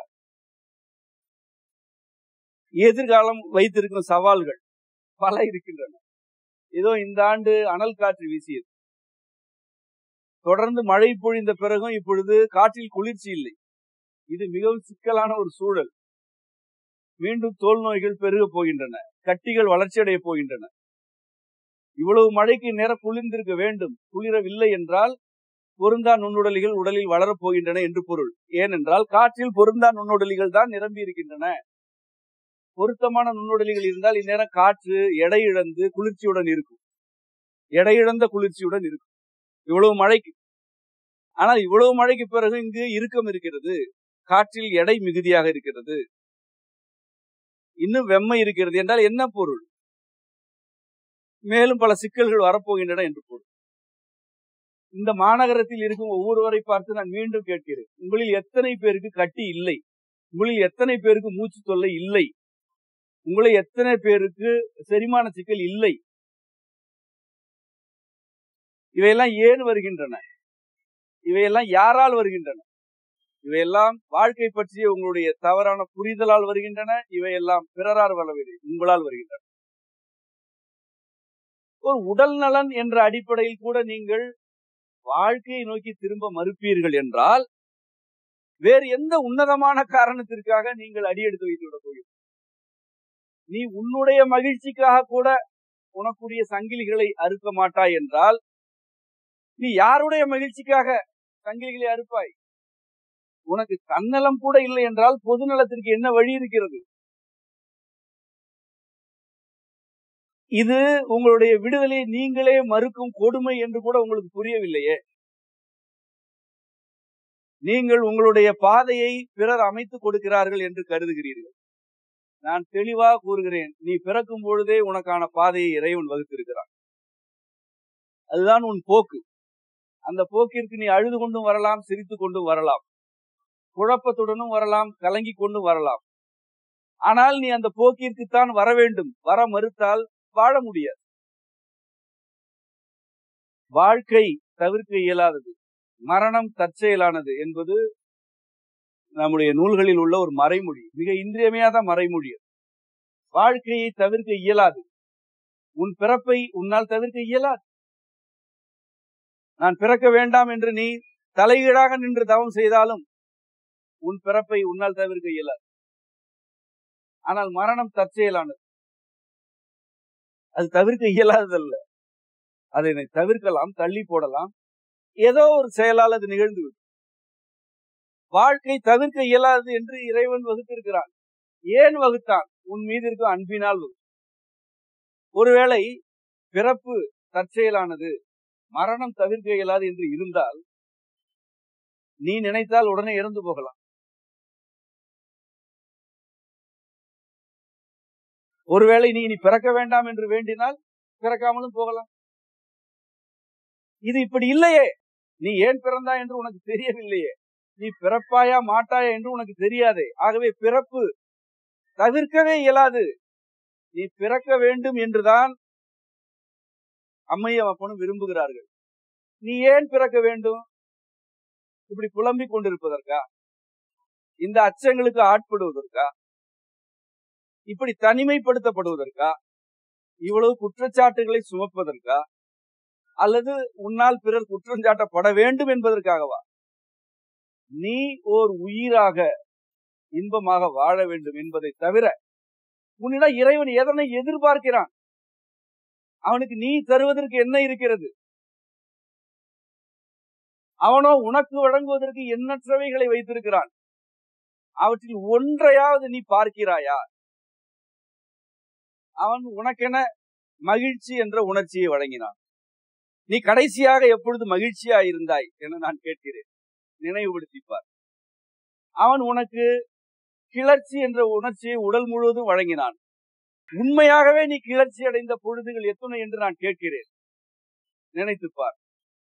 எதிர்காலம் வைத்திருக்கும் சவால்கள் பல இருக்கின்றன ஏதோ இந்த ஆண்டு அனல் காற்று வீசியது தொடர்ந்து மழை பொழிந்த பிறகும் இப்பொழுது காற்றில் குளிர்ச்சி இல்லை இது மிகவும் சிக்கலான ஒரு சூழல் மீண்டும் தோல் நோய்கள் பெருக போகின்றன கட்டிகள் வளர்ச்சியடைய போகின்றன இவ்வளவு மழைக்கு நேரம் குளிர்ந்திருக்க வேண்டும் குளிரவில்லை என்றால் பொருந்தா நுண்ணுடலிகள் உடலில் வளரப் போகின்றன என்று பொருள் ஏனென்றால் காற்றில் பொருந்தா நுண்ணுடலிகள் தான் நிரம்பி இருக்கின்றன பொருத்தமான நுண்ணுடலிகள் இருந்தால் இந்நேரம் காற்று எடை இழந்து குளிர்ச்சியுடன் இருக்கும் எடை இழந்த குளிர்ச்சியுடன் இருக்கும் இவ்வளவு மழைக்கு ஆனால் இவ்வளவு மழைக்கு பிறகு இங்கு இறுக்கம் இருக்கிறது காற்றில் எடை மிகுதியாக இருக்கிறது இன்னும் வெம்மை இருக்கிறது என்றால் என்ன பொருள் மேலும் பல சிக்கல்கள் வரப்போகின்றன என்று பொருள் இந்த மாநகரத்தில் இருக்கும் ஒவ்வொருவரை பார்த்து நான் மீண்டும் கேட்கிறேன் உங்களில் எத்தனை பேருக்கு கட்டி இல்லை உங்களில் எத்தனை பேருக்கு மூச்சு தொல்லை இல்லை உங்களை எத்தனை பேருக்கு செரிமான சிக்கல் இல்லை இவையெல்லாம் ஏன் வருகின்றன இவையெல்லாம் யாரால் வருகின்றன இவையெல்லாம் வாழ்க்கை பற்றிய உங்களுடைய தவறான புரிதலால் வருகின்றன இவையெல்லாம் பிறரால் வரவில்லை உங்களால் வருகின்றன ஒரு உடல் நலன் என்ற அடிப்படையில் கூட நீங்கள் வாழ்க்கையை நோக்கி திரும்ப மறுப்பீர்கள் என்றால் வேறு எந்த உன்னதமான காரணத்திற்காக நீங்கள் அடியெடுத்து வைத்து விட போகிறீர்கள் நீ உன்னுடைய மகிழ்ச்சிக்காக கூட உனக்குரிய சங்கிலிகளை அறுக்க மாட்டாய் என்றால் நீ யாருடைய மகிழ்ச்சிக்காக சங்கிலிகளை அறுப்பாய் உனக்கு தன்னலம் கூட இல்லை என்றால் பொது நலத்திற்கு என்ன வழி இருக்கிறது இது உங்களுடைய விடுதலை நீங்களே மறுக்கும் கொடுமை என்று கூட உங்களுக்கு புரியவில்லையே நீங்கள் உங்களுடைய பாதையை பிறர் அமைத்துக் கொடுக்கிறார்கள் என்று கருதுகிறீர்கள் நான் தெளிவாக கூறுகிறேன் நீ பிறக்கும் பொழுதே உனக்கான பாதையை இறைவன் வகுத்திருக்கிறான் அதுதான் உன் போக்கு அந்த போக்கிற்கு நீ அழுது கொண்டும் வரலாம் சிரித்து கொண்டும் வரலாம் குழப்பத்துடனும் வரலாம் கலங்கி கொண்டும் வரலாம் ஆனால் நீ அந்த போக்கிற்குத்தான் வர வேண்டும் வர மறுத்தால் வாழ முடியாது வாழ்க்கை தவிர்க்க இயலாதது மரணம் தற்செயலானது என்பது நம்முடைய நூல்களில் உள்ள ஒரு மறைமொழி மிக இன்றியமையாத மறைமொழி வாழ்க்கையை தவிர்க்க இயலாது உன் பிறப்பை உன்னால் தவிர்க்க இயலாது நான் பிறக்க வேண்டாம் என்று நீ தலைகீழாக நின்று தவம் செய்தாலும் உன் பிறப்பை உன்னால் தவிர்க்க இயலாது ஆனால் மரணம் தற்செயலானது அது தவிர்க்க இயலாததல்ல அதை தவிர்க்கலாம் தள்ளி போடலாம் ஏதோ ஒரு செயலால் அது நிகழ்ந்துவிடும் வாழ்க்கை தவிர்க்க இயலாது என்று இறைவன் வகுத்திருக்கிறான் ஏன் வகுத்தான் உன் மீது இருக்கும் அன்பினால் வகு ஒருவேளை பிறப்பு தற்செயலானது மரணம் தவிர்க்க இயலாது என்று இருந்தால் நீ நினைத்தால் உடனே இறந்து போகலாம் ஒருவேளை நீ இனி பிறக்க வேண்டாம் என்று வேண்டினால் பிறக்காமலும் போகலாம் இது இப்படி இல்லையே நீ ஏன் பிறந்தா என்று உனக்கு தெரியவில்லையே நீ பிறப்பாயா மாட்டாயா என்று உனக்கு தெரியாதே ஆகவே பிறப்பு தவிர்க்கவே இயலாது நீ பிறக்க வேண்டும் என்றுதான் அம்மையும் அப்பனும் விரும்புகிறார்கள் நீ ஏன் பிறக்க வேண்டும் இப்படி புலம்பிக் கொண்டிருப்பதற்கா இந்த அச்சங்களுக்கு ஆட்படுவதற்கா இப்படி தனிமைப்படுத்தப்படுவதற்கா இவ்வளவு குற்றச்சாட்டுகளை சுமப்பதற்கா அல்லது உன்னால் பிறர் குற்றம் சாட்டப்பட வேண்டும் என்பதற்காகவா நீ ஓர் உயிராக இன்பமாக வாழ வேண்டும் என்பதை தவிர உன்னிடம் இறைவன் எதனை எதிர்பார்க்கிறான் அவனுக்கு நீ தருவதற்கு என்ன இருக்கிறது அவனோ உனக்கு வழங்குவதற்கு எண்ணற்றவைகளை வைத்திருக்கிறான் அவற்றில் ஒன்றையாவது நீ பார்க்கிறாயா அவன் உனக்கென மகிழ்ச்சி என்ற உணர்ச்சியை வழங்கினான் நீ கடைசியாக எப்பொழுது மகிழ்ச்சியா இருந்தாய் என நான் கேட்கிறேன் நினைவுபடுத்திப்பார் அவன் உனக்கு கிளர்ச்சி என்ற உணர்ச்சியை உடல் முழுவதும் வழங்கினான் உண்மையாகவே நீ கிளர்ச்சி அடைந்த பொழுதுகள் எத்தனை என்று நான் கேட்கிறேன் நினைத்துப்பார்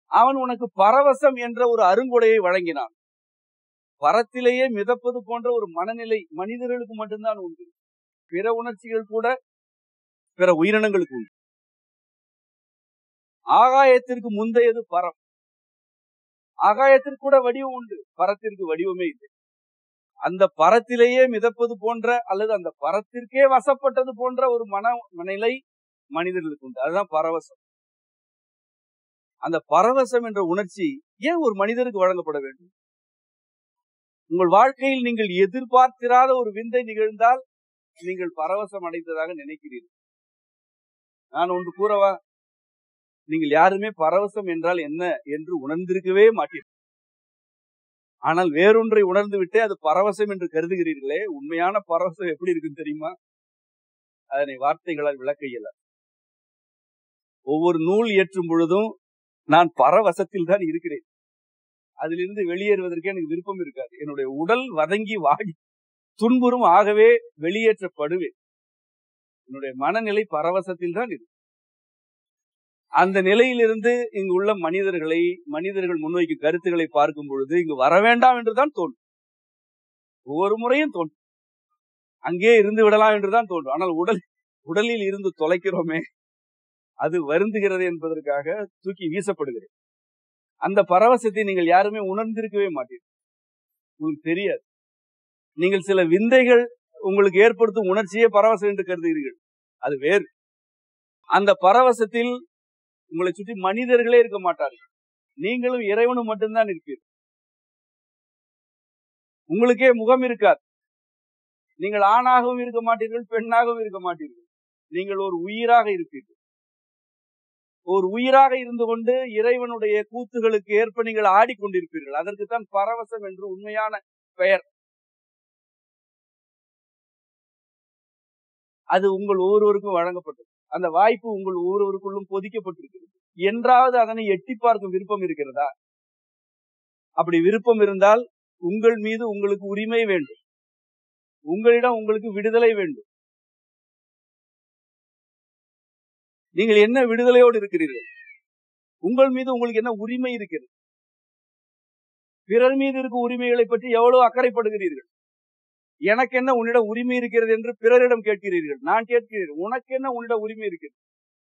அவன் உனக்கு பரவசம் என்ற ஒரு அருங்கொடையை வழங்கினான் பரத்திலேயே மிதப்பது போன்ற ஒரு மனநிலை மனிதர்களுக்கு மட்டும்தான் உண்டு பிற உணர்ச்சிகள் கூட பிற உயிரினங்களுக்கு உண்டு ஆகாயத்திற்கு முந்தையது பரம் ஆகாயத்திற்கு கூட வடிவம் உண்டு பரத்திற்கு வடிவமே இல்லை அந்த பரத்திலேயே மிதப்பது போன்ற அல்லது அந்த பரத்திற்கே வசப்பட்டது போன்ற ஒரு மன நிலை மனிதர்களுக்கு உண்டு அதுதான் பரவசம் அந்த பரவசம் என்ற உணர்ச்சி ஏன் ஒரு மனிதருக்கு வழங்கப்பட வேண்டும் உங்கள் வாழ்க்கையில் நீங்கள் எதிர்பார்த்திராத ஒரு விந்தை நிகழ்ந்தால் நீங்கள் பரவசம் அடைந்ததாக நினைக்கிறீர்கள் நான் ஒன்று கூறவா நீங்கள் யாருமே பரவசம் என்றால் என்ன என்று உணர்ந்திருக்கவே மாட்டீர்கள் ஆனால் வேறொன்றை உணர்ந்து விட்டு அது பரவசம் என்று கருதுகிறீர்களே உண்மையான பரவசம் எப்படி இருக்குன்னு தெரியுமா அதனை வார்த்தைகளால் விளக்க இயலாது ஒவ்வொரு நூல் ஏற்றும் பொழுதும் நான் பரவசத்தில் தான் இருக்கிறேன் அதிலிருந்து வெளியேறுவதற்கு எனக்கு விருப்பம் இருக்காது என்னுடைய உடல் வதங்கி வாடி துன்புறும் ஆகவே வெளியேற்றப்படுவேன் என்னுடைய மனநிலை பரவசத்தில் தான் இருக்கு அந்த நிலையிலிருந்து இங்கு உள்ள மனிதர்களை மனிதர்கள் முன்வைக்கும் கருத்துக்களை பார்க்கும் பொழுது இங்கு வர வேண்டாம் என்றுதான் தோன்றும் ஒவ்வொரு முறையும் தோன்றும் அங்கே இருந்து விடலாம் என்றுதான் தோன்றும் ஆனால் உடல் உடலில் இருந்து தொலைக்கிறோமே அது வருந்துகிறது என்பதற்காக தூக்கி வீசப்படுகிறது அந்த பரவசத்தை நீங்கள் யாருமே உணர்ந்திருக்கவே மாட்டீர்கள் உங்களுக்கு தெரியாது நீங்கள் சில விந்தைகள் உங்களுக்கு ஏற்படுத்தும் உணர்ச்சியே பரவசம் என்று கருதுகிறீர்கள் அது வேறு அந்த பரவசத்தில் உங்களை சுற்றி மனிதர்களே இருக்க மாட்டார்கள் நீங்களும் இறைவனும் மட்டும்தான் இருப்பீர்கள் உங்களுக்கே முகம் இருக்காது நீங்கள் ஆணாகவும் இருக்க மாட்டீர்கள் பெண்ணாகவும் இருக்க மாட்டீர்கள் நீங்கள் ஒரு உயிராக இருப்பீர்கள் ஒரு உயிராக இருந்து கொண்டு இறைவனுடைய கூத்துகளுக்கு ஏற்ப நீங்கள் ஆடிக்கொண்டிருப்பீர்கள் அதற்குத்தான் பரவசம் என்று உண்மையான பெயர் அது உங்கள் ஒவ்வொருவருக்கும் வழங்கப்பட்டது அந்த வாய்ப்பு உங்கள் ஒவ்வொருவருக்குள்ளும் பொதிக்கப்பட்டிருக்கிறது என்றாவது அதனை எட்டி பார்க்கும் விருப்பம் இருக்கிறதா அப்படி விருப்பம் இருந்தால் உங்கள் மீது உங்களுக்கு உரிமை வேண்டும் உங்களிடம் உங்களுக்கு விடுதலை வேண்டும் நீங்கள் என்ன விடுதலையோடு இருக்கிறீர்கள் உங்கள் மீது உங்களுக்கு என்ன உரிமை இருக்கிறது பிறர் மீது இருக்கும் உரிமைகளை பற்றி எவ்வளவு அக்கறைப்படுகிறீர்கள் எனக்கு என்ன உன்னிடம் உரிமை இருக்கிறது என்று பிறரிடம் கேட்கிறீர்கள் நான் கேட்கிறேன் உனக்கு என்ன உன்னிடம் உரிமை இருக்கிறது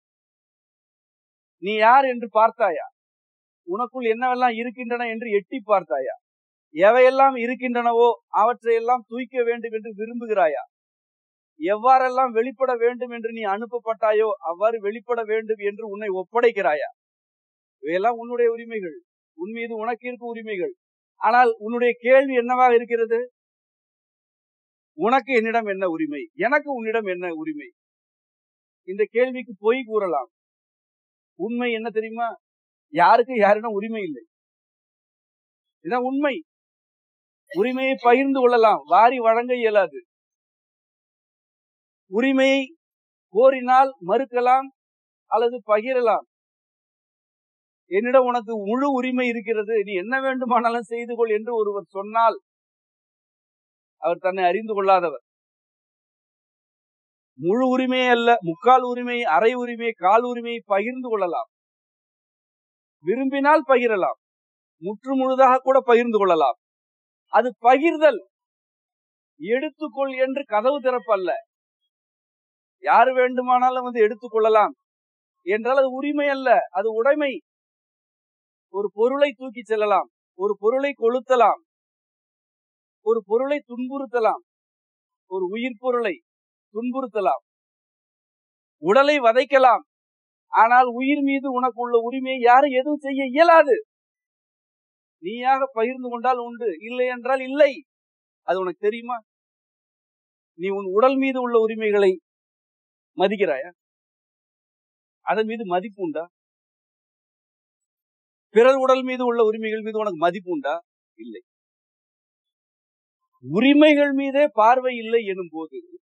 நீ யார் என்று பார்த்தாயா உனக்குள் என்னவெல்லாம் இருக்கின்றன என்று எட்டி பார்த்தாயா எவையெல்லாம் இருக்கின்றனவோ அவற்றையெல்லாம் தூய்க்க வேண்டும் என்று விரும்புகிறாயா எவ்வாறெல்லாம் வெளிப்பட வேண்டும் என்று நீ அனுப்பப்பட்டாயோ அவ்வாறு வெளிப்பட வேண்டும் என்று உன்னை ஒப்படைக்கிறாயா இவையெல்லாம் உன்னுடைய உரிமைகள் உன் மீது உனக்கு இருக்கும் உரிமைகள் ஆனால் உன்னுடைய கேள்வி என்னவாக இருக்கிறது உனக்கு என்னிடம் என்ன உரிமை எனக்கு உன்னிடம் என்ன உரிமை இந்த கேள்விக்கு பொய் கூறலாம் உண்மை என்ன தெரியுமா யாருக்கு யாரிடம் உரிமை இல்லை இதான் உண்மை உரிமையை பகிர்ந்து கொள்ளலாம் வாரி வழங்க இயலாது உரிமையை கோரினால் மறுக்கலாம் அல்லது பகிரலாம் என்னிடம் உனக்கு முழு உரிமை இருக்கிறது நீ என்ன வேண்டுமானாலும் செய்து கொள் என்று ஒருவர் சொன்னால் அவர் தன்னை அறிந்து கொள்ளாதவர் முழு உரிமை அல்ல முக்கால் உரிமை அரை உரிமை கால் உரிமையை பகிர்ந்து கொள்ளலாம் விரும்பினால் பகிரலாம் முற்று முழுதாக கூட பகிர்ந்து கொள்ளலாம் அது பகிர்தல் எடுத்துக்கொள் என்று கதவு திறப்பல்ல யாரு வேண்டுமானாலும் வந்து எடுத்துக்கொள்ளலாம் என்றால் அது உரிமை அல்ல அது உடைமை ஒரு பொருளை தூக்கி செல்லலாம் ஒரு பொருளை கொளுத்தலாம் ஒரு பொருளை துன்புறுத்தலாம் ஒரு உயிர் பொருளை துன்புறுத்தலாம் உடலை வதைக்கலாம் ஆனால் உயிர் மீது உனக்கு உள்ள உரிமையை யாரும் எதுவும் செய்ய இயலாது நீயாக பகிர்ந்து கொண்டால் உண்டு இல்லை என்றால் இல்லை அது உனக்கு தெரியுமா நீ உன் உடல் மீது உள்ள உரிமைகளை மதிக்கிறாயா அதன் மீது மதிப்பு உண்டா பிறர் உடல் மீது உள்ள உரிமைகள் மீது உனக்கு மதிப்பு உண்டா இல்லை உரிமைகள் மீதே பார்வை இல்லை எனும் போது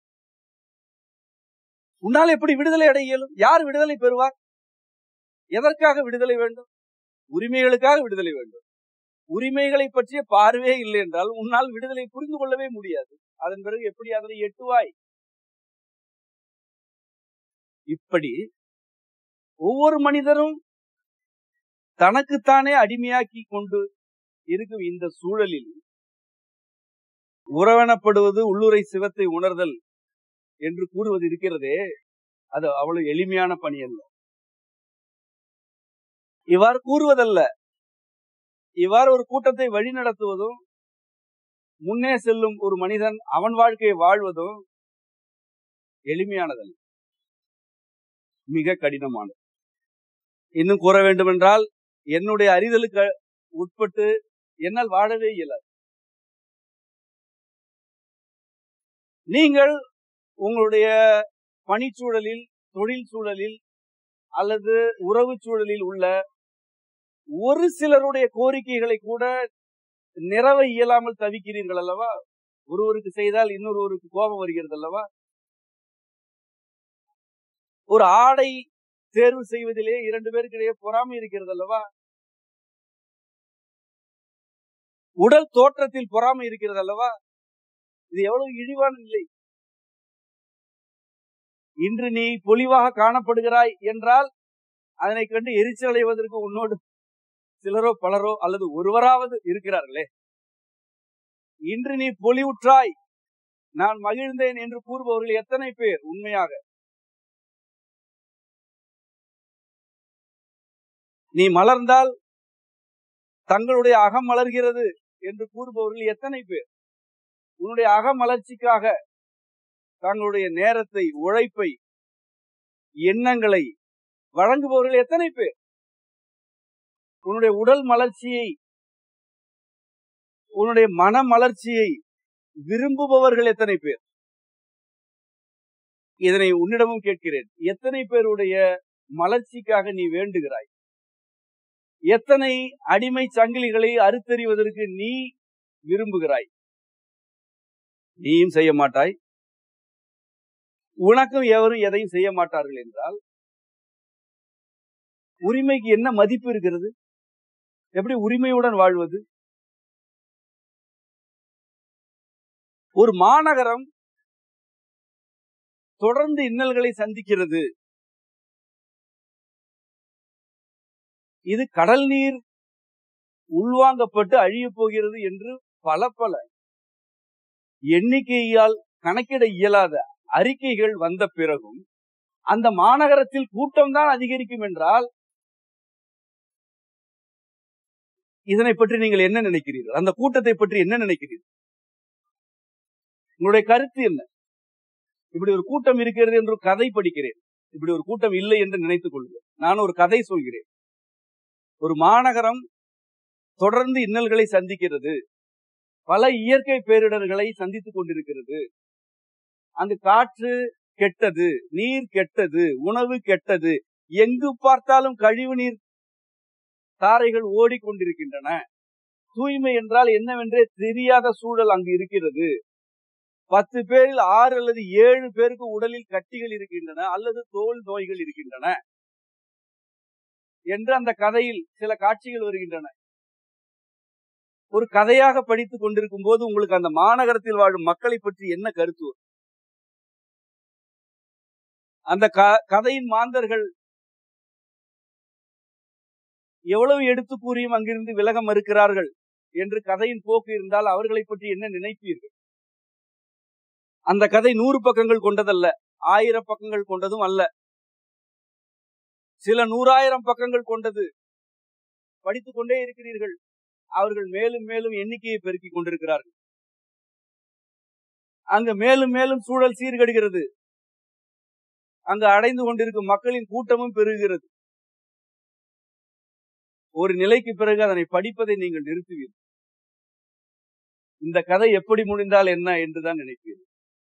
உன்னால் எப்படி விடுதலை அடைய இயலும் யார் விடுதலை பெறுவார் எதற்காக விடுதலை வேண்டும் உரிமைகளுக்காக விடுதலை வேண்டும் உரிமைகளை பற்றிய பார்வையே இல்லை என்றால் உன்னால் விடுதலை புரிந்து கொள்ளவே முடியாது அதன் பிறகு எப்படி அதனை எட்டுவாய் இப்படி ஒவ்வொரு மனிதரும் தனக்குத்தானே அடிமையாக்கி கொண்டு இருக்கும் இந்த சூழலில் உறவனப்படுவது உள்ளுரை சிவத்தை உணர்தல் என்று கூறுவது இருக்கிறதே அது அவ்வளவு எளிமையான பணி அல்ல இவ்வாறு கூறுவதல்ல இவ்வாறு ஒரு கூட்டத்தை வழிநடத்துவதும் முன்னே செல்லும் ஒரு மனிதன் அவன் வாழ்க்கையை வாழ்வதும் எளிமையானதல்ல மிக கடினமானது இன்னும் கூற வேண்டுமென்றால் என்னுடைய அறிதலுக்கு உட்பட்டு என்னால் வாழவே இயலாது நீங்கள் உங்களுடைய பணிச்சூழலில் தொழில் சூழலில் அல்லது உறவு சூழலில் உள்ள ஒரு சிலருடைய கோரிக்கைகளை கூட நிறவ இயலாமல் தவிக்கிறீர்கள் அல்லவா ஒருவருக்கு செய்தால் இன்னொருவருக்கு கோபம் வருகிறது அல்லவா ஒரு ஆடை தேர்வு செய்வதிலே இரண்டு பேருக்கிடையே பொறாமை இருக்கிறது அல்லவா உடல் தோற்றத்தில் பொறாமை இருக்கிறது அல்லவா இது எவ்வளவு இழிவான நிலை இன்று நீ பொலிவாக காணப்படுகிறாய் என்றால் அதனை கண்டு எரிச்சல் அடைவதற்கு உன்னோடு சிலரோ பலரோ அல்லது ஒருவராவது இருக்கிறார்களே இன்று நீ பொலிவுற்றாய் நான் மகிழ்ந்தேன் என்று கூறுபவர்கள் எத்தனை பேர் உண்மையாக நீ மலர்ந்தால் தங்களுடைய அகம் மலர்கிறது என்று கூறுபவர்கள் எத்தனை பேர் உன்னுடைய அகமலர்ச்சிக்காக தங்களுடைய நேரத்தை உழைப்பை எண்ணங்களை வழங்குபவர்கள் எத்தனை பேர் உன்னுடைய உடல் மலர்ச்சியை உன்னுடைய மன மலர்ச்சியை விரும்புபவர்கள் எத்தனை பேர் இதனை உன்னிடமும் கேட்கிறேன் எத்தனை பேருடைய மலர்ச்சிக்காக நீ வேண்டுகிறாய் எத்தனை அடிமை சங்கிலிகளை அறுத்தறிவதற்கு நீ விரும்புகிறாய் நீயும் செய்ய மாட்டாய் உனக்கும் எவரும் எதையும் செய்ய மாட்டார்கள் என்றால் உரிமைக்கு என்ன மதிப்பு இருக்கிறது எப்படி உரிமையுடன் வாழ்வது ஒரு மாநகரம் தொடர்ந்து இன்னல்களை சந்திக்கிறது இது கடல் நீர் உள்வாங்கப்பட்டு அழிய போகிறது என்று பல பல எண்ணிக்கையால் கணக்கிட இயலாத அறிக்கைகள் வந்த பிறகும் அந்த மாநகரத்தில் கூட்டம் தான் அதிகரிக்கும் என்றால் இதனை பற்றி நீங்கள் என்ன நினைக்கிறீர்கள் அந்த கூட்டத்தை பற்றி என்ன நினைக்கிறீர்கள் உங்களுடைய கருத்து என்ன இப்படி ஒரு கூட்டம் இருக்கிறது என்று கதை படிக்கிறேன் இப்படி ஒரு கூட்டம் இல்லை என்று நினைத்துக் கொள்கிறேன் நான் ஒரு கதை சொல்கிறேன் ஒரு மாநகரம் தொடர்ந்து இன்னல்களை சந்திக்கிறது பல இயற்கை பேரிடர்களை சந்தித்துக் கொண்டிருக்கிறது அங்கு காற்று கெட்டது நீர் கெட்டது உணவு கெட்டது எங்கு பார்த்தாலும் கழிவு நீர் தாரைகள் ஓடிக்கொண்டிருக்கின்றன தூய்மை என்றால் என்னவென்றே தெரியாத சூழல் அங்கு இருக்கிறது பத்து பேரில் ஆறு அல்லது ஏழு பேருக்கு உடலில் கட்டிகள் இருக்கின்றன அல்லது தோல் நோய்கள் இருக்கின்றன என்று அந்த கதையில் சில காட்சிகள் வருகின்றன ஒரு கதையாக படித்துக் கொண்டிருக்கும் போது உங்களுக்கு அந்த மாநகரத்தில் வாழும் மக்களை பற்றி என்ன கருத்து வரும்? அந்த க- கதையின் மாந்தர்கள் எவ்வளவு எடுத்து கூறியும் அங்கிருந்து விலக மறுக்கிறார்கள் என்று கதையின் போக்கு இருந்தால் அவர்களை பற்றி என்ன நினைப்பீர்கள் அந்த கதை நூறு பக்கங்கள் கொண்டதல்ல ஆயிரம் பக்கங்கள் கொண்டதும் அல்ல சில நூறாயிரம் பக்கங்கள் கொண்டது படித்துக் கொண்டே இருக்கிறீர்கள் அவர்கள் மேலும் மேலும் எண்ணிக்கையை பெருக்கிக் கொண்டிருக்கிறார்கள் அங்கு மேலும் மேலும் சூழல் சீர்கெடுகிறது அங்கு அடைந்து கொண்டிருக்கும் மக்களின் கூட்டமும் பெருகுகிறது ஒரு நிலைக்கு பிறகு அதனை படிப்பதை நீங்கள் நிறுத்துவீர்கள் இந்த கதை எப்படி முடிந்தால் என்ன என்றுதான் நினைப்பீர்கள்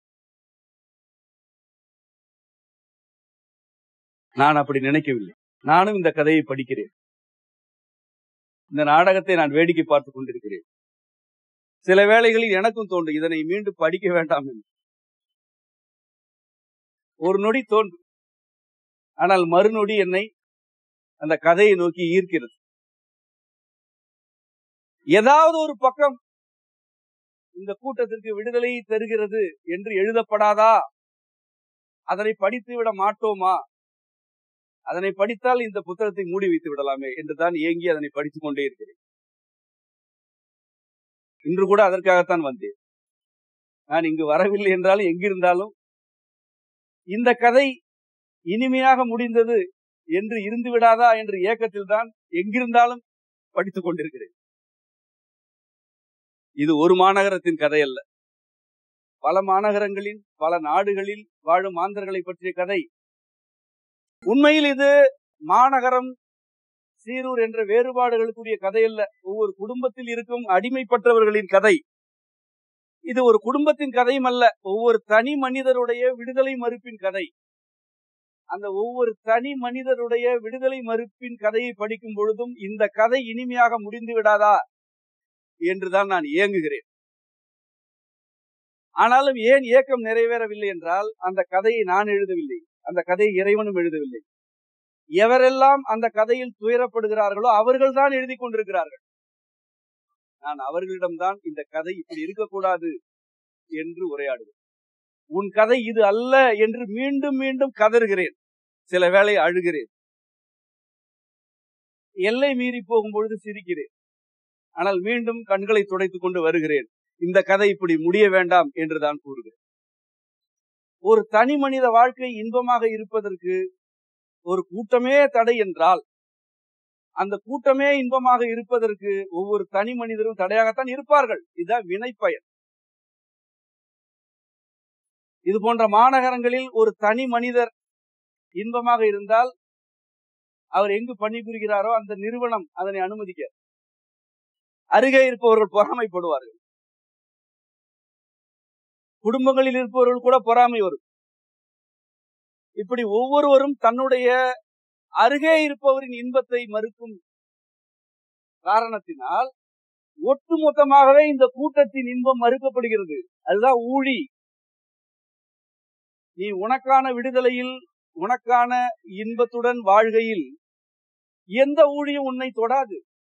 நான் அப்படி நினைக்கவில்லை நானும் இந்த கதையை படிக்கிறேன் இந்த நாடகத்தை நான் வேடிக்கை பார்த்துக் கொண்டிருக்கிறேன் சில வேளைகளில் எனக்கும் தோன்றும் இதனை மீண்டும் படிக்க வேண்டாம் என்று ஒரு நொடி தோன்றும் ஆனால் மறுநொடி என்னை அந்த கதையை நோக்கி ஈர்க்கிறது ஏதாவது ஒரு பக்கம் இந்த கூட்டத்திற்கு விடுதலை தருகிறது என்று எழுதப்படாதா அதனை படித்து விட மாட்டோமா அதனை படித்தால் இந்த புத்தகத்தை மூடி வைத்து விடலாமே என்றுதான் ஏங்கி அதனை படித்துக் கொண்டே இருக்கிறேன் இன்று கூட அதற்காகத்தான் வந்தேன் நான் இங்கு வரவில்லை என்றாலும் எங்கிருந்தாலும் இந்த கதை இனிமையாக முடிந்தது என்று இருந்து விடாதா என்ற ஏக்கத்தில் தான் எங்கிருந்தாலும் படித்துக் கொண்டிருக்கிறேன் இது ஒரு மாநகரத்தின் கதை அல்ல பல மாநகரங்களில் பல நாடுகளில் வாழும் மாந்தர்களை பற்றிய கதை உண்மையில் இது மாநகரம் சீரூர் என்ற வேறுபாடுகளுக்குரிய கதை அல்ல ஒவ்வொரு குடும்பத்தில் இருக்கும் அடிமைப்பட்டவர்களின் கதை இது ஒரு குடும்பத்தின் கதையும் அல்ல ஒவ்வொரு தனி மனிதருடைய விடுதலை மறுப்பின் கதை அந்த ஒவ்வொரு தனி மனிதருடைய விடுதலை மறுப்பின் கதையை படிக்கும் பொழுதும் இந்த கதை இனிமையாக முடிந்து விடாதா என்றுதான் நான் இயங்குகிறேன் ஆனாலும் ஏன் ஏக்கம் நிறைவேறவில்லை என்றால் அந்த கதையை நான் எழுதவில்லை அந்த கதையை இறைவனும் எழுதவில்லை எவரெல்லாம் அந்த கதையில் துயரப்படுகிறார்களோ அவர்கள் தான் எழுதி கொண்டிருக்கிறார்கள் நான் அவர்களிடம்தான் இந்த கதை இப்படி இருக்கக்கூடாது என்று உரையாடுவேன் உன் கதை இது அல்ல என்று மீண்டும் மீண்டும் கதறுகிறேன் சில வேளை அழுகிறேன் எல்லை மீறி போகும் பொழுது சிரிக்கிறேன் ஆனால் மீண்டும் கண்களை துடைத்துக் கொண்டு வருகிறேன் இந்த கதை இப்படி முடிய வேண்டாம் என்று தான் கூறுகிறேன் ஒரு தனி மனித வாழ்க்கை இன்பமாக இருப்பதற்கு ஒரு கூட்டமே தடை என்றால் அந்த கூட்டமே இன்பமாக இருப்பதற்கு ஒவ்வொரு தனி மனிதரும் தடையாகத்தான் இருப்பார்கள் இதுதான் வினை பயன் இது போன்ற மாநகரங்களில் ஒரு தனி மனிதர் இன்பமாக இருந்தால் அவர் எங்கு பணிபுரிகிறாரோ அந்த நிறுவனம் அதனை அனுமதிக்க அருகே இருப்பவர்கள் பொறாமைப்படுவார்கள் குடும்பங்களில் இருப்பவர்கள் கூட பொறாமை வரும் இப்படி ஒவ்வொருவரும் தன்னுடைய அருகே இருப்பவரின் இன்பத்தை மறுக்கும் காரணத்தினால் ஒட்டுமொத்தமாகவே இந்த கூட்டத்தின் இன்பம் மறுக்கப்படுகிறது அதுதான் ஊழி நீ உனக்கான விடுதலையில் உனக்கான இன்பத்துடன் வாழ்கையில் எந்த ஊழியும் உன்னை தொடாது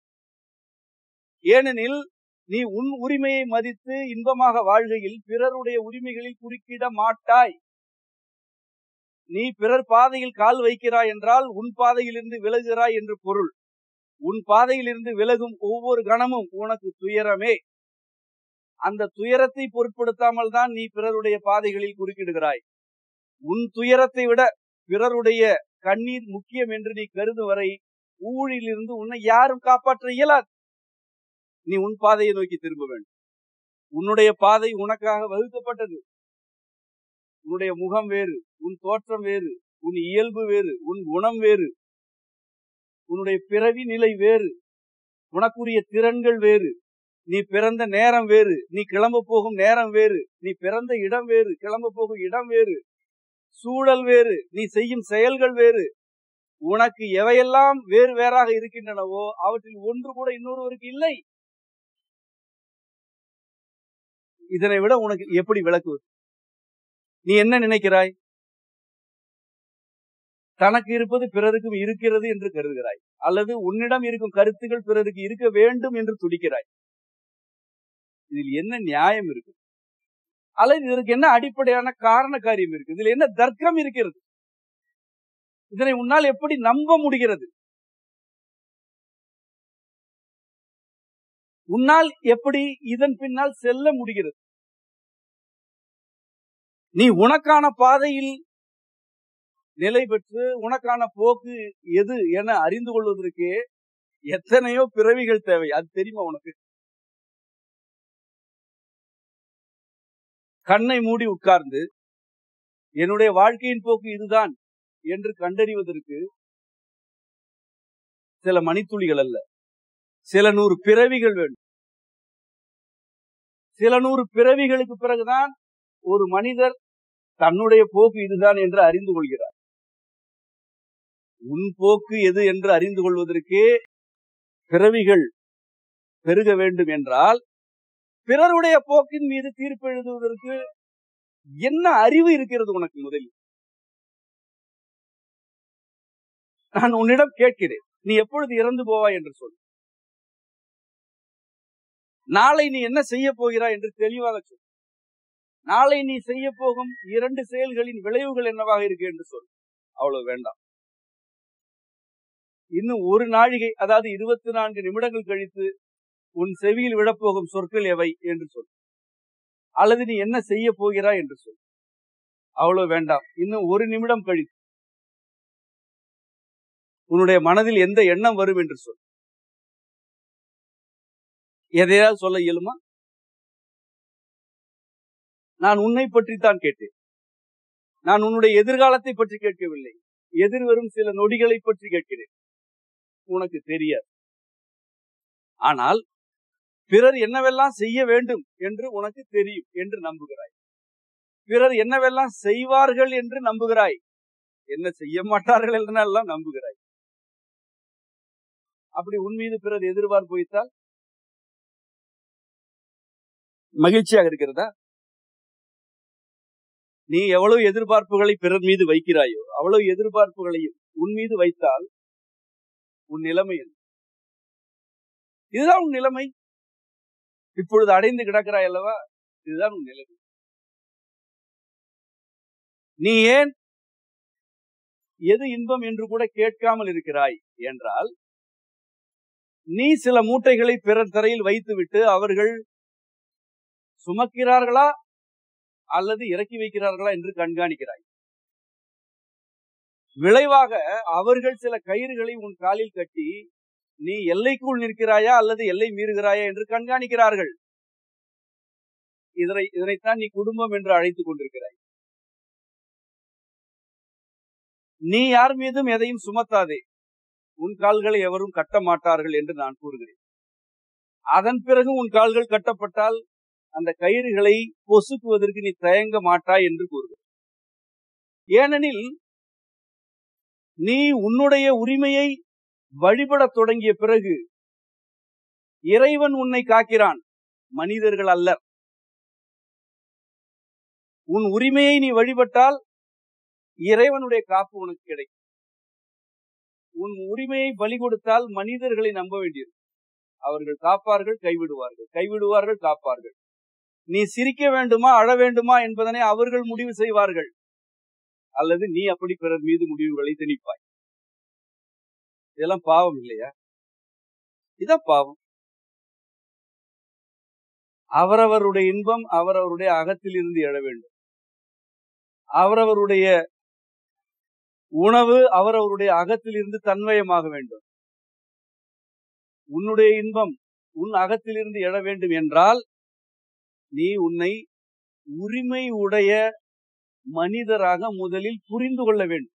ஏனெனில் நீ உன் உரிமையை மதித்து இன்பமாக வாழ்கையில் பிறருடைய உரிமைகளில் குறுக்கிட மாட்டாய் நீ பிறர் பாதையில் கால் வைக்கிறாய் என்றால் உன் பாதையிலிருந்து விலகுகிறாய் என்று பொருள் உன் பாதையிலிருந்து விலகும் ஒவ்வொரு கணமும் உனக்கு துயரமே அந்த துயரத்தை பொருட்படுத்தாமல் தான் நீ பிறருடைய பாதைகளில் குறுக்கிடுகிறாய் உன் துயரத்தை விட பிறருடைய கண்ணீர் முக்கியம் என்று நீ கருதும் வரை ஊழிலிருந்து உன்னை யாரும் காப்பாற்ற இயலாது நீ உன் பாதையை நோக்கி திரும்ப வேண்டும் உன்னுடைய பாதை உனக்காக வகுக்கப்பட்டது உன்னுடைய முகம் வேறு உன் தோற்றம் வேறு உன் இயல்பு வேறு உன் குணம் வேறு உன்னுடைய பிறவி நிலை வேறு உனக்குரிய திறன்கள் வேறு நீ பிறந்த நேரம் வேறு நீ கிளம்ப போகும் நேரம் வேறு நீ பிறந்த இடம் வேறு கிளம்ப போகும் இடம் வேறு சூழல் வேறு நீ செய்யும் செயல்கள் வேறு உனக்கு எவையெல்லாம் வேறு வேறாக இருக்கின்றனவோ அவற்றில் ஒன்று கூட இன்னொருவருக்கு இல்லை இதனை விட உனக்கு எப்படி விளக்குவது நீ என்ன நினைக்கிறாய் தனக்கு இருப்பது பிறருக்கும் இருக்கிறது என்று கருதுகிறாய் அல்லது உன்னிடம் இருக்கும் கருத்துகள் பிறருக்கு இருக்க வேண்டும் என்று துடிக்கிறாய் இதில் என்ன நியாயம் இருக்கு அல்லது இதற்கு என்ன அடிப்படையான காரண காரியம் இருக்கு இதுல என்ன தர்க்கம் இருக்கிறது இதனை உன்னால் எப்படி நம்ப முடிகிறது உன்னால் எப்படி இதன் பின்னால் செல்ல முடிகிறது நீ உனக்கான பாதையில் நிலை பெற்று உனக்கான போக்கு எது என அறிந்து கொள்வதற்கு எத்தனையோ பிறவிகள் தேவை அது தெரியுமா உனக்கு கண்ணை மூடி உட்கார்ந்து என்னுடைய வாழ்க்கையின் போக்கு இதுதான் என்று கண்டறிவதற்கு சில மணித்துளிகள் அல்ல சில நூறு பிறவிகள் வேண்டும் சில நூறு பிறவிகளுக்கு பிறகுதான் ஒரு மனிதர் தன்னுடைய போக்கு இதுதான் என்று அறிந்து கொள்கிறார் உன் போக்கு எது என்று அறிந்து கொள்வதற்கே பிறவிகள் பெருக வேண்டும் என்றால் பிறருடைய போக்கின் மீது தீர்ப்பு எழுதுவதற்கு என்ன அறிவு இருக்கிறது உனக்கு முதலில் நான் உன்னிடம் கேட்கிறேன் நீ எப்பொழுது இறந்து போவாய் என்று சொல் நாளை நீ என்ன செய்ய போகிறாய் என்று தெளிவாக சொல் நாளை நீ செய்ய போகும் இரண்டு செயல்களின் விளைவுகள் என்னவாக இருக்கு என்று சொல் அவ்வளவு வேண்டாம் இன்னும் ஒரு நாழிகை அதாவது இருபத்தி நான்கு நிமிடங்கள் கழித்து உன் செவியில் விழப்போகும் சொற்கள் எவை என்று சொல் அல்லது நீ என்ன செய்ய போகிறாய் என்று சொல் அவ்வளவு வேண்டாம் இன்னும் ஒரு நிமிடம் கழித்து உன்னுடைய மனதில் எந்த எண்ணம் வரும் என்று சொல் எதையாவது சொல்ல இயலுமா நான் உன்னை பற்றி தான் கேட்டேன் நான் உன்னுடைய எதிர்காலத்தை பற்றி கேட்கவில்லை எதிர்வரும் சில நொடிகளை பற்றி கேட்கிறேன் உனக்கு தெரியாது ஆனால் பிறர் என்னவெல்லாம் செய்ய வேண்டும் என்று உனக்கு தெரியும் என்று நம்புகிறாய் பிறர் என்னவெல்லாம் செய்வார்கள் என்று நம்புகிறாய் என்ன செய்ய மாட்டார்கள் என்றெல்லாம் நம்புகிறாய் அப்படி உன் மீது பிறர் எதிர்பார்ப்பு வைத்தால் மகிழ்ச்சியாக இருக்கிறதா நீ எவ்வளவு எதிர்பார்ப்புகளை பிறர் மீது வைக்கிறாயோ அவ்வளவு எதிர்பார்ப்புகளையும் உன் மீது வைத்தால் உன் நிலைமை என்ன இதுதான் உன் நிலைமை இப்பொழுது அடைந்து கிடக்கிறாய் அல்லவா இதுதான் உன் நிலைமை நீ ஏன் எது இன்பம் என்று கூட கேட்காமல் இருக்கிறாய் என்றால் நீ சில மூட்டைகளை பிறர் தரையில் வைத்துவிட்டு அவர்கள் சுமக்கிறார்களா அல்லது இறக்கி வைக்கிறார்களா என்று கண்காணிக்கிறாய் விளைவாக அவர்கள் சில கயிறுகளை உன் காலில் கட்டி நீ எல்லைக்குள் நிற்கிறாயா அல்லது எல்லை மீறுகிறாயா என்று கண்காணிக்கிறார்கள் இதனை இதனைத்தான் நீ குடும்பம் என்று அழைத்துக் கொண்டிருக்கிறாய் நீ யார் மீதும் எதையும் சுமத்தாதே உன் கால்களை எவரும் கட்ட மாட்டார்கள் என்று நான் கூறுகிறேன் அதன் பிறகு உன் கால்கள் கட்டப்பட்டால் அந்த கயிறுகளை பொசுக்குவதற்கு நீ தயங்க மாட்டாய் என்று கூறுகிறார் ஏனெனில் நீ உன்னுடைய உரிமையை வழிபடத் தொடங்கிய பிறகு இறைவன் உன்னை காக்கிறான் மனிதர்கள் அல்ல உன் உரிமையை நீ வழிபட்டால் இறைவனுடைய காப்பு உனக்கு கிடைக்கும் உன் உரிமையை பலி கொடுத்தால் மனிதர்களை நம்ப வேண்டியது அவர்கள் காப்பார்கள் கைவிடுவார்கள் கைவிடுவார்கள் காப்பார்கள் நீ சிரிக்க வேண்டுமா அழ வேண்டுமா என்பதனை அவர்கள் முடிவு செய்வார்கள் அல்லது நீ அப்படி பிறர் மீது முடிவுகளை திணிப்பாய் இதெல்லாம் பாவம் இல்லையா இதான் பாவம் அவரவருடைய இன்பம் அவரவருடைய அகத்தில் இருந்து எழ வேண்டும் அவரவருடைய உணவு அவரவருடைய அகத்தில் இருந்து தன்வயமாக வேண்டும் உன்னுடைய இன்பம் உன் அகத்திலிருந்து எழ வேண்டும் என்றால் நீ உன்னை உரிமை உடைய மனிதராக முதலில் புரிந்து கொள்ள வேண்டும்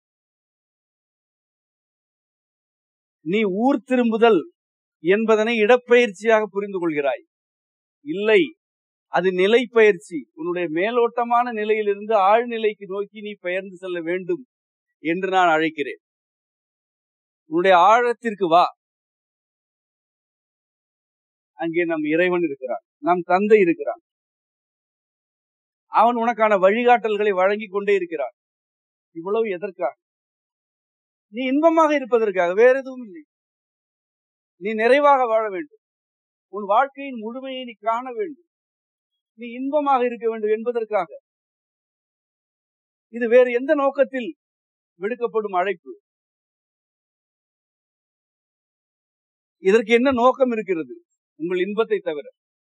நீ ஊர் திரும்புதல் என்பதனை இடப்பெயர்ச்சியாக புரிந்து கொள்கிறாய் இல்லை அது நிலை பயிற்சி உன்னுடைய மேலோட்டமான நிலையிலிருந்து ஆழ்நிலைக்கு நோக்கி நீ பெயர்ந்து செல்ல வேண்டும் என்று நான் அழைக்கிறேன் உன்னுடைய ஆழத்திற்கு வா அங்கே நம் இறைவன் இருக்கிறான் நம் தந்தை இருக்கிறான் அவன் உனக்கான வழிகாட்டல்களை வழங்கி கொண்டே இருக்கிறான் இவ்வளவு எதற்காக நீ இன்பமாக இருப்பதற்காக வேற எதுவும் இல்லை நீ நிறைவாக வாழ வேண்டும் உன் வாழ்க்கையின் முழுமையை நீ காண வேண்டும் நீ இன்பமாக இருக்க வேண்டும் என்பதற்காக இது வேறு எந்த நோக்கத்தில் விடுக்கப்படும் அழைப்பு இதற்கு என்ன நோக்கம் இருக்கிறது உங்கள் இன்பத்தை தவிர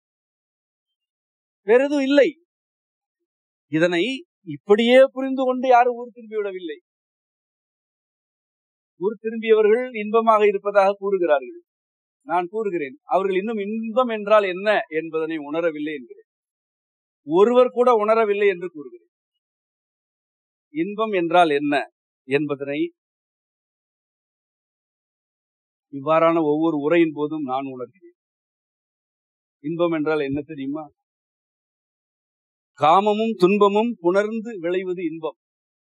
வேற எதுவும் இல்லை இதனை இப்படியே புரிந்து கொண்டு யாரும் ஊர் திரும்பி விடவில்லை ஊர் திரும்பியவர்கள் இன்பமாக இருப்பதாக கூறுகிறார்கள் நான் கூறுகிறேன் அவர்கள் இன்னும் இன்பம் என்றால் என்ன என்பதனை உணரவில்லை என்கிறேன் ஒருவர் கூட உணரவில்லை என்று கூறுகிறேன் இன்பம் என்றால் என்ன என்பதனை இவ்வாறான ஒவ்வொரு உரையின் போதும் நான் உணர்கிறேன் இன்பம் என்றால் என்ன தெரியுமா காமமும் துன்பமும் புணர்ந்து விளைவது இன்பம்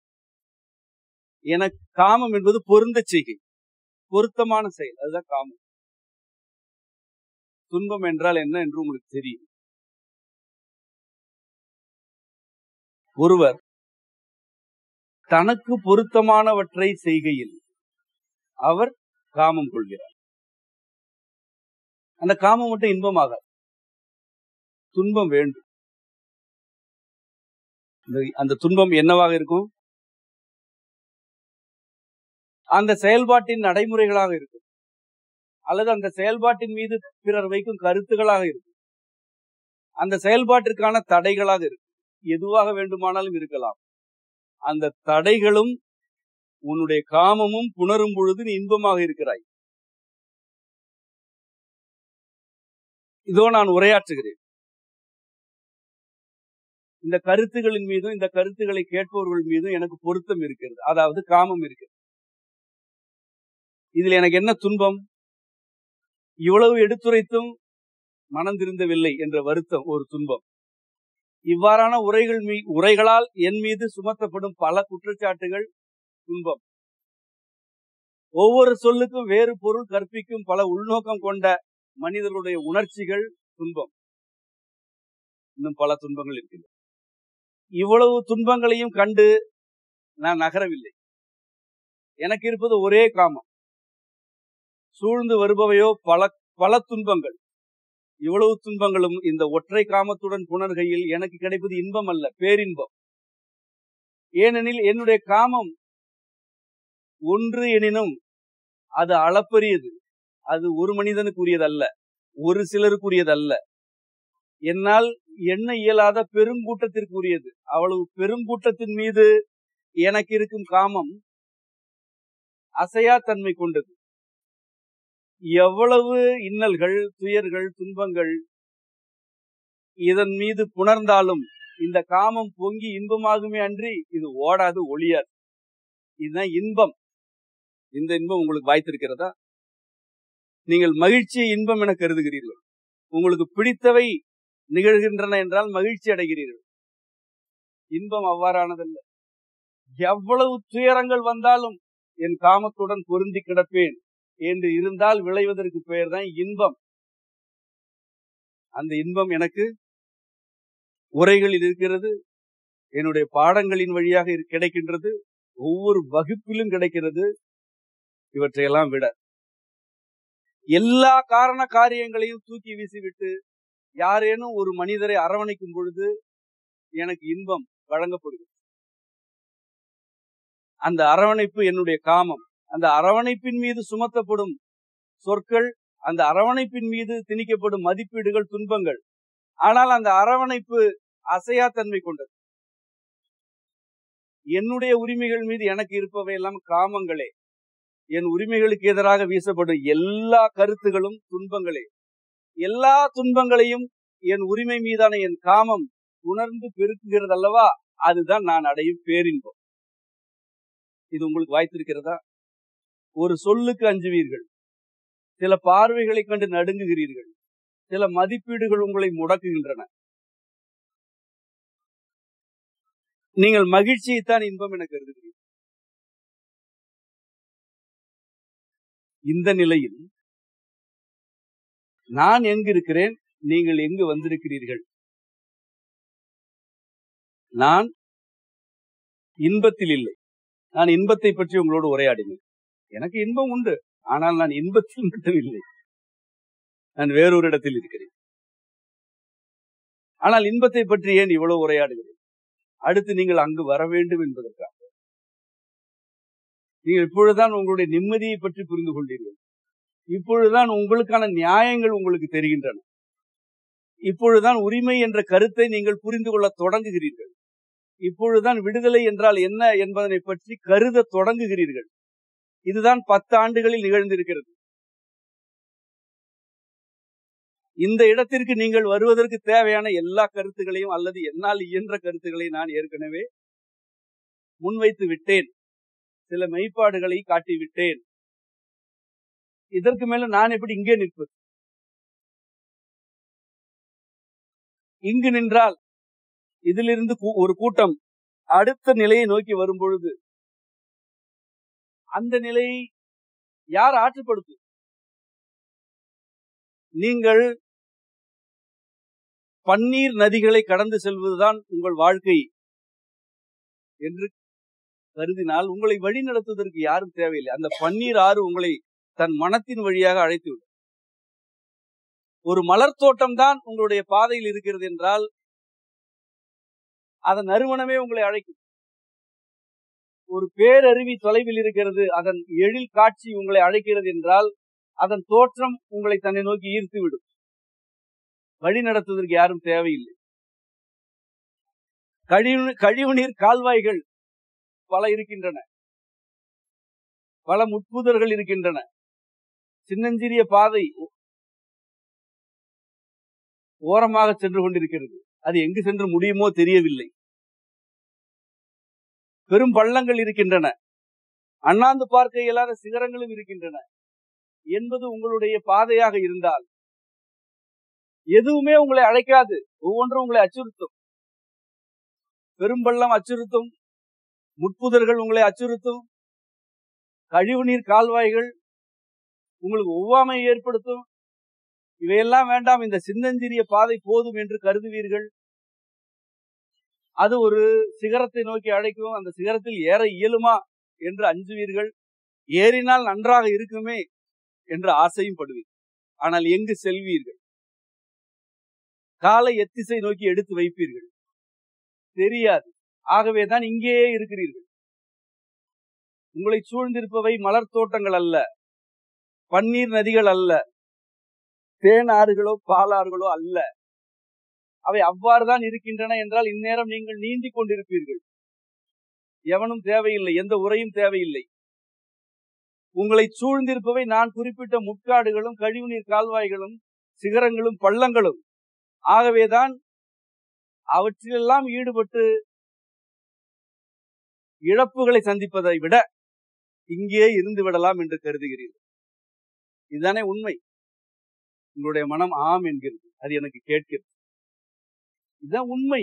என காமம் என்பது பொருந்த செய்கை பொருத்தமான செயல் அதுதான் காமம் துன்பம் என்றால் என்ன என்று உங்களுக்கு தெரியும் ஒருவர் தனக்கு பொருத்தமானவற்றை செய்கையில் அவர் காமம் கொள்கிறார் அந்த காமம் மட்டும் இன்பமாக துன்பம் வேண்டும் அந்த துன்பம் என்னவாக இருக்கும் அந்த செயல்பாட்டின் நடைமுறைகளாக இருக்கும் அல்லது அந்த செயல்பாட்டின் மீது பிறர் வைக்கும் கருத்துகளாக இருக்கும் அந்த செயல்பாட்டிற்கான தடைகளாக இருக்கும் எதுவாக வேண்டுமானாலும் இருக்கலாம் அந்த தடைகளும் உன்னுடைய காமமும் புணரும் பொழுது நீ இன்பமாக இருக்கிறாய் இதோ நான் உரையாற்றுகிறேன் இந்த கருத்துகளின் மீதும் இந்த கருத்துக்களை கேட்பவர்கள் மீதும் எனக்கு பொருத்தம் இருக்கிறது அதாவது காமம் இருக்கிறது இதில் எனக்கு என்ன துன்பம் இவ்வளவு எடுத்துரைத்தும் மனம் திருந்தவில்லை என்ற வருத்தம் ஒரு துன்பம் இவ்வாறான உரைகள் மீ உரைகளால் என் மீது சுமத்தப்படும் பல குற்றச்சாட்டுகள் துன்பம் ஒவ்வொரு சொல்லுக்கும் வேறு பொருள் கற்பிக்கும் பல உள்நோக்கம் கொண்ட மனிதர்களுடைய உணர்ச்சிகள் துன்பம் இன்னும் பல துன்பங்கள் இருக்கின்றன இவ்வளவு துன்பங்களையும் கண்டு நான் நகரவில்லை எனக்கு இருப்பது ஒரே காமம் சூழ்ந்து வருபவையோ பல பல துன்பங்கள் இவ்வளவு துன்பங்களும் இந்த ஒற்றை காமத்துடன் புணர்கையில் எனக்கு கிடைப்பது இன்பம் அல்ல பேரின்பம் ஏனெனில் என்னுடைய காமம் ஒன்று எனினும் அது அளப்பரியது அது ஒரு மனிதனுக்குரியது அல்ல ஒரு சிலருக்குரியது அல்ல என்னால் எண்ண இயலாத பெருங்கூட்டத்திற்குரியது அவ்வளவு பெருங்கூட்டத்தின் மீது எனக்கு இருக்கும் காமம் அசையா தன்மை கொண்டது எவ்வளவு இன்னல்கள் துயர்கள் துன்பங்கள் இதன் மீது புணர்ந்தாலும் இந்த காமம் பொங்கி இன்பமாகுமே அன்றி இது ஓடாது ஒளியாது இதுதான் இன்பம் இந்த இன்பம் உங்களுக்கு வாய்த்திருக்கிறதா நீங்கள் மகிழ்ச்சியை இன்பம் என கருதுகிறீர்கள் உங்களுக்கு பிடித்தவை நிகழ்கின்றன என்றால் மகிழ்ச்சி அடைகிறீர்கள் இன்பம் அவ்வாறானதல்ல எவ்வளவு துயரங்கள் வந்தாலும் என் காமத்துடன் பொருந்தி கிடப்பேன் என்று இருந்தால் விளைவதற்கு பெயர் தான் இன்பம் அந்த இன்பம் எனக்கு உரைகளில் இருக்கிறது என்னுடைய பாடங்களின் வழியாக இரு- கிடைக்கின்றது ஒவ்வொரு வகுப்பிலும் கிடைக்கிறது இவற்றையெல்லாம் விட எல்லா காரண காரியங்களையும் தூக்கி வீசிவிட்டு யாரேனும் ஒரு மனிதரை அரவணைக்கும் பொழுது எனக்கு இன்பம் வழங்கப்படுகிறது அந்த அரவணைப்பு என்னுடைய காமம் அந்த அரவணைப்பின் மீது சுமத்தப்படும் சொற்கள் அந்த அரவணைப்பின் மீது திணிக்கப்படும் மதிப்பீடுகள் துன்பங்கள் ஆனால் அந்த அரவணைப்பு அசையா தன்மை கொண்டது என்னுடைய உரிமைகள் மீது எனக்கு இருப்பவை எல்லாம் காமங்களே என் உரிமைகளுக்கு எதிராக வீசப்படும் எல்லா கருத்துகளும் துன்பங்களே எல்லா துன்பங்களையும் என் உரிமை மீதான என் காமம் உணர்ந்து பெருக்குகிறது அல்லவா அதுதான் நான் அடையும் பேரின்பம் இது உங்களுக்கு வாய்த்திருக்கிறதா ஒரு சொல்லுக்கு அஞ்சுவீர்கள் சில பார்வைகளை கண்டு நடுங்குகிறீர்கள் சில மதிப்பீடுகள் உங்களை முடக்குகின்றன நீங்கள் மகிழ்ச்சியைத்தான் இன்பம் என கருதுகிறீர்கள் இந்த நிலையில் நான் எங்கு இருக்கிறேன் நீங்கள் எங்கு வந்திருக்கிறீர்கள் நான் இன்பத்தில் இல்லை நான் இன்பத்தை பற்றி உங்களோடு உரையாடினேன் எனக்கு இன்பம் உண்டு ஆனால் நான் இன்பத்தில் மட்டும் இல்லை நான் வேறொரு இடத்தில் இருக்கிறேன் ஆனால் இன்பத்தை பற்றி ஏன் இவ்வளவு உரையாடுகிறேன் அடுத்து நீங்கள் அங்கு வர வேண்டும் என்பதற்காக நீங்கள் இப்பொழுதுதான் உங்களுடைய நிம்மதியை பற்றி புரிந்து கொண்டீர்கள் இப்பொழுதுதான் உங்களுக்கான நியாயங்கள் உங்களுக்கு தெரிகின்றன இப்பொழுதுதான் உரிமை என்ற கருத்தை நீங்கள் புரிந்து கொள்ள தொடங்குகிறீர்கள் இப்பொழுதுதான் விடுதலை என்றால் என்ன என்பதனை பற்றி கருத தொடங்குகிறீர்கள் இதுதான் பத்து ஆண்டுகளில் நிகழ்ந்திருக்கிறது இந்த இடத்திற்கு நீங்கள் வருவதற்கு தேவையான எல்லா கருத்துகளையும் அல்லது என்னால் இயன்ற கருத்துக்களை நான் ஏற்கனவே முன்வைத்து விட்டேன் சில மெய்ப்பாடுகளை காட்டி விட்டேன் இதற்கு மேல நான் எப்படி இங்கே நிற்பது இங்கு நின்றால் இதிலிருந்து கூ- ஒரு கூட்டம் அடுத்த நிலையை நோக்கி வரும் பொழுது அந்த நிலையை யார் ஆற்றுப்படுத்தும் நீங்கள் பன்னீர் நதிகளை கடந்து செல்வதுதான் உங்கள் வாழ்க்கை என்று கருதினால் உங்களை வழி நடத்துவதற்கு யாரும் தேவையில்லை அந்த பன்னீர் ஆறு உங்களை தன் மனத்தின் வழியாக அழைத்து விடும் ஒரு மலர் தோட்டம் தான் உங்களுடைய பாதையில் இருக்கிறது என்றால் அதன் நறுமணமே உங்களை அழைக்கும் ஒரு பேரருவி தொலைவில் இருக்கிறது அதன் எழில் காட்சி உங்களை அழைக்கிறது என்றால் அதன் தோற்றம் உங்களை தன்னை நோக்கி ஈர்த்து விடும் வழி நடத்துவதற்கு யாரும் தேவையில்லை கழிவு கழிவுநீர் கால்வாய்கள் பல இருக்கின்றன பல முட்புதர்கள் இருக்கின்றன சின்னஞ்சிறிய பாதை ஓரமாக சென்று கொண்டிருக்கிறது அது எங்கு சென்று முடியுமோ தெரியவில்லை பெரும் பள்ளங்கள் இருக்கின்றன அண்ணாந்து பார்க்க இயலாத சிகரங்களும் இருக்கின்றன என்பது உங்களுடைய பாதையாக இருந்தால் எதுவுமே உங்களை அழைக்காது ஒவ்வொன்றும் உங்களை அச்சுறுத்தும் பெரும்பள்ளம் அச்சுறுத்தும் முட்புதர்கள் உங்களை அச்சுறுத்தும் கழிவுநீர் கால்வாய்கள் உங்களுக்கு ஒவ்வாமை ஏற்படுத்தும் இவையெல்லாம் வேண்டாம் இந்த சின்னஞ்சிறிய பாதை போதும் என்று கருதுவீர்கள் அது ஒரு சிகரத்தை நோக்கி அழைக்கும் அந்த சிகரத்தில் ஏற இயலுமா என்று அஞ்சுவீர்கள் ஏறினால் நன்றாக இருக்குமே என்று ஆசையும் படுவீர்கள் ஆனால் எங்கு செல்வீர்கள் காலை எத்திசை நோக்கி எடுத்து வைப்பீர்கள் தெரியாது ஆகவேதான் இங்கேயே இருக்கிறீர்கள் உங்களை சூழ்ந்திருப்பவை மலர் தோட்டங்கள் அல்ல பன்னீர் நதிகள் அல்ல தேன் ஆறுகளோ பாலாறுகளோ அல்ல அவை அவ்வாறுதான் இருக்கின்றன என்றால் இந்நேரம் நீங்கள் நீந்தி கொண்டிருப்பீர்கள் எவனும் தேவையில்லை எந்த உரையும் தேவையில்லை உங்களை சூழ்ந்திருப்பவை நான் குறிப்பிட்ட முட்காடுகளும் கழிவுநீர் கால்வாய்களும் சிகரங்களும் பள்ளங்களும் ஆகவேதான் அவற்றிலெல்லாம் ஈடுபட்டு இழப்புகளை சந்திப்பதை விட இங்கே இருந்து விடலாம் என்று கருதுகிறீர்கள் இதுதானே உண்மை உங்களுடைய மனம் ஆம் என்கிறது அது எனக்கு கேட்கிறது இதுதான் உண்மை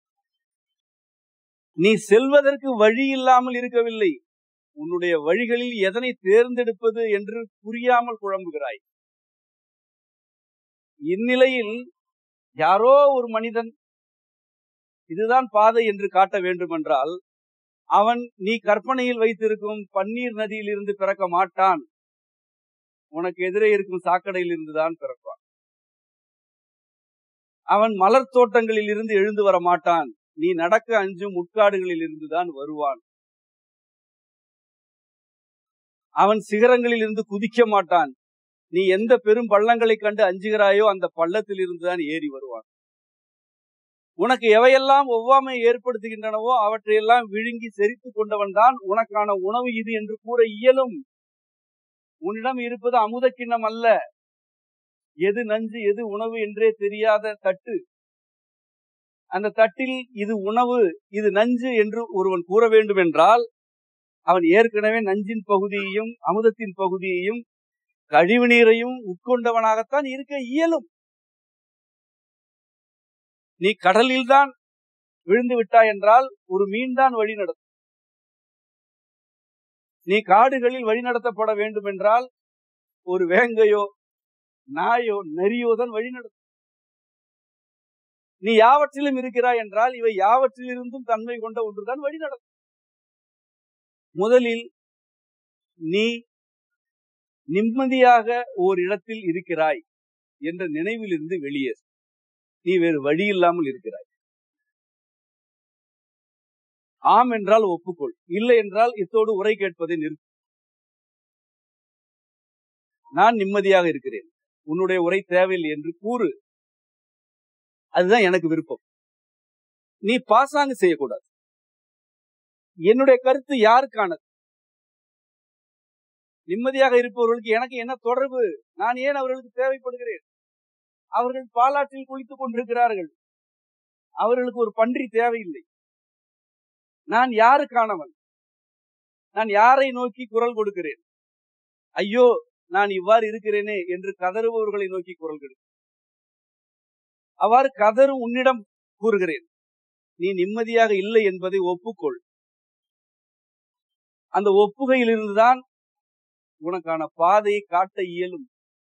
நீ செல்வதற்கு வழி இல்லாமல் இருக்கவில்லை உன்னுடைய வழிகளில் எதனை தேர்ந்தெடுப்பது என்று புரியாமல் குழம்புகிறாய் இந்நிலையில் யாரோ ஒரு மனிதன் இதுதான் பாதை என்று காட்ட வேண்டுமென்றால் அவன் நீ கற்பனையில் வைத்திருக்கும் பன்னீர் நதியில் இருந்து பிறக்க மாட்டான் உனக்கு எதிரே இருக்கும் சாக்கடையில் இருந்துதான் பிறப்பான் அவன் மலர் தோட்டங்களில் இருந்து எழுந்து வர மாட்டான் நீ நடக்க அஞ்சும் முட்காடுகளில் இருந்துதான் வருவான் அவன் சிகரங்களில் இருந்து குதிக்க மாட்டான் நீ எந்த பெரும் பள்ளங்களை கண்டு அஞ்சுகிறாயோ அந்த பள்ளத்தில் இருந்துதான் ஏறி வருவான் உனக்கு எவையெல்லாம் ஒவ்வாமை ஏற்படுத்துகின்றனவோ அவற்றையெல்லாம் விழுங்கி செரித்து கொண்டவன் தான் உனக்கான உணவு இது என்று கூற இயலும் உன்னிடம் இருப்பது அமுத கிண்ணம் அல்ல எது நஞ்சு எது உணவு என்றே தெரியாத தட்டு அந்த தட்டில் இது உணவு இது நஞ்சு என்று ஒருவன் கூற வேண்டும் என்றால் அவன் ஏற்கனவே நஞ்சின் பகுதியையும் அமுதத்தின் பகுதியையும் கழிவு நீரையும் உட்கொண்டவனாகத்தான் இருக்க இயலும் நீ கடலில் தான் விழுந்து விட்டாய் என்றால் ஒரு மீன் தான் வழி நடத்தும் நீ காடுகளில் வழிநடத்தப்பட வேண்டும் என்றால் ஒரு வேங்கையோ நாயோ நெறியோ தான் வழி நடத்தும் நீ யாவற்றிலும் இருக்கிறாய் என்றால் இவை யாவற்றிலிருந்தும் தன்மை கொண்ட ஒன்றுதான் வழி நடத்தும் முதலில் நீ நிம்மதியாக ஓர் இடத்தில் இருக்கிறாய் என்ற நினைவிலிருந்து வெளியேறு நீ வேறு வழி இல்லாமல் இருக்கிறாய் ஆம் என்றால் ஒப்புக்கொள் இல்லை என்றால் இத்தோடு உரை கேட்பதை நிறுத்து நான் நிம்மதியாக இருக்கிறேன் உன்னுடைய உரை தேவையில்லை என்று கூறு அதுதான் எனக்கு விருப்பம் நீ பாசாங்கு செய்யக்கூடாது என்னுடைய கருத்து யாருக்கானது நிம்மதியாக இருப்பவர்களுக்கு எனக்கு என்ன தொடர்பு நான் ஏன் அவர்களுக்கு தேவைப்படுகிறேன் அவர்கள் பாலாற்றில் குளித்துக் கொண்டிருக்கிறார்கள் அவர்களுக்கு ஒரு பன்றி தேவையில்லை நான் யாருக்கானவன் நான் யாரை நோக்கி குரல் கொடுக்கிறேன் ஐயோ நான் இவ்வாறு இருக்கிறேனே என்று கதறுபவர்களை நோக்கி குரல் கொடு அவ்வாறு கதறும் உன்னிடம் கூறுகிறேன் நீ நிம்மதியாக இல்லை என்பதை ஒப்புக்கொள் அந்த ஒப்புகையிலிருந்துதான் உனக்கான பாதையை காட்ட இயலும்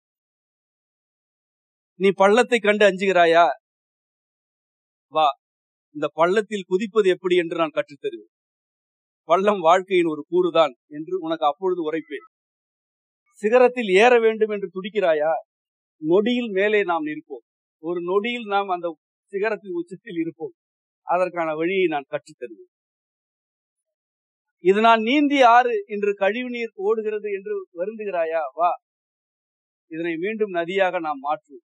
நீ பள்ளத்தை கண்டு அஞ்சுகிறாயா வா இந்த பள்ளத்தில் குதிப்பது எப்படி என்று நான் கற்றுத்தருவேன் பள்ளம் வாழ்க்கையின் ஒரு கூறுதான் என்று உனக்கு அப்பொழுது உரைப்பேன் சிகரத்தில் ஏற வேண்டும் என்று துடிக்கிறாயா நொடியில் மேலே நாம் நிற்போம் ஒரு நொடியில் நாம் அந்த சிகரத்தின் உச்சத்தில் இருப்போம் அதற்கான வழியை நான் கற்றுத்தருவேன் இது நான் நீந்தி ஆறு என்று கழிவு நீர் ஓடுகிறது என்று வருந்துகிறாயா வா இதனை மீண்டும் நதியாக நாம் மாற்றுவோம்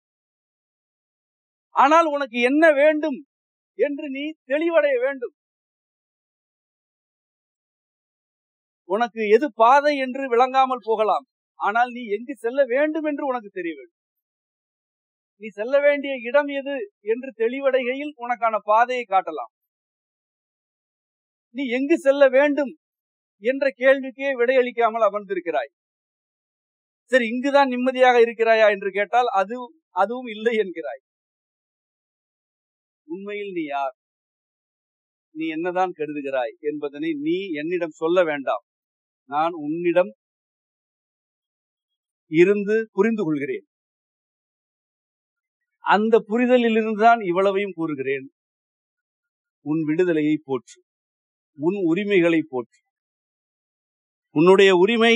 ஆனால் உனக்கு என்ன வேண்டும் என்று நீ தெளிவடைய வேண்டும் உனக்கு எது பாதை என்று விளங்காமல் போகலாம் ஆனால் நீ எங்கு செல்ல வேண்டும் என்று உனக்கு தெரிய வேண்டும் நீ செல்ல வேண்டிய இடம் எது என்று தெளிவடைகையில் உனக்கான பாதையை காட்டலாம் நீ எங்கு செல்ல வேண்டும் என்ற கேள்விக்கே விடையளிக்காமல் அமர்ந்திருக்கிறாய் சரி இங்குதான் நிம்மதியாக இருக்கிறாயா என்று கேட்டால் அது அதுவும் இல்லை என்கிறாய் உண்மையில் நீ யார் நீ என்னதான் கருதுகிறாய் என்பதனை நீ என்னிடம் சொல்ல வேண்டாம் நான் உன்னிடம் இருந்து புரிந்து கொள்கிறேன் அந்த புரிதலில் இருந்துதான் இவ்வளவையும் கூறுகிறேன் உன் விடுதலையை போற்று உன் உரிமைகளை போற்று உன்னுடைய உரிமை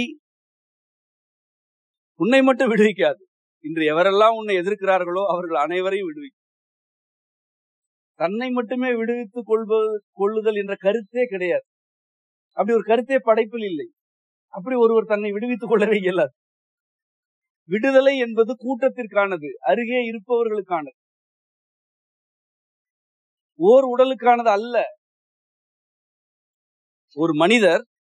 உன்னை மட்டும் விடுவிக்காது இன்று எவரெல்லாம் உன்னை எதிர்க்கிறார்களோ அவர்கள் அனைவரையும் விடுவிக்கும் தன்னை மட்டுமே விடுவித்துக் கொள்வது கொள்ளுதல் என்ற கருத்தே கிடையாது அப்படி ஒரு கருத்தே படைப்பில் இல்லை அப்படி ஒருவர் தன்னை விடுவித்துக் கொள்ளவே இயலாது விடுதலை என்பது கூட்டத்திற்கானது அருகே இருப்பவர்களுக்கானது ஓர் உடலுக்கானது அல்ல ஒரு மனிதர்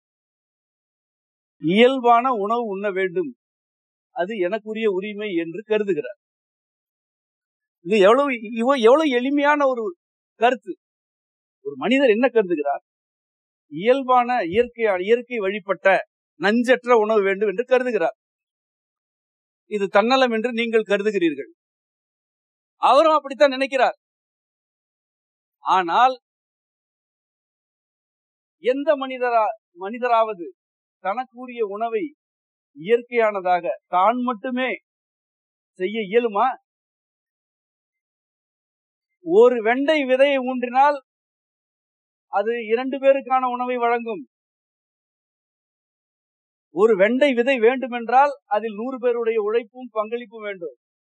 இயல்பான உணவு உண்ண வேண்டும் அது எனக்குரிய உரிமை என்று கருதுகிறார் இது எவ்வளவு இவ- எவ்வளவு எளிமையான ஒரு கருத்து ஒரு மனிதர் என்ன கருதுகிறார் இயல்பான இயற்கை இயற்கை வழிபட்ட நஞ்சற்ற உணவு வேண்டும் என்று கருதுகிறார் இது தன்னலம் என்று நீங்கள் கருதுகிறீர்கள் அவரும் அப்படித்தான் நினைக்கிறார் ஆனால் எந்த மனிதரா மனிதராவது தனக்குரிய உணவை இயற்கையானதாக தான் மட்டுமே செய்ய இயலுமா ஒரு வெண்டை விதையை ஊன்றினால் அது இரண்டு பேருக்கான உணவை வழங்கும் ஒரு வெண்டை விதை வேண்டுமென்றால் அதில் நூறு பேருடைய உழைப்பும் பங்களிப்பும் வேண்டும்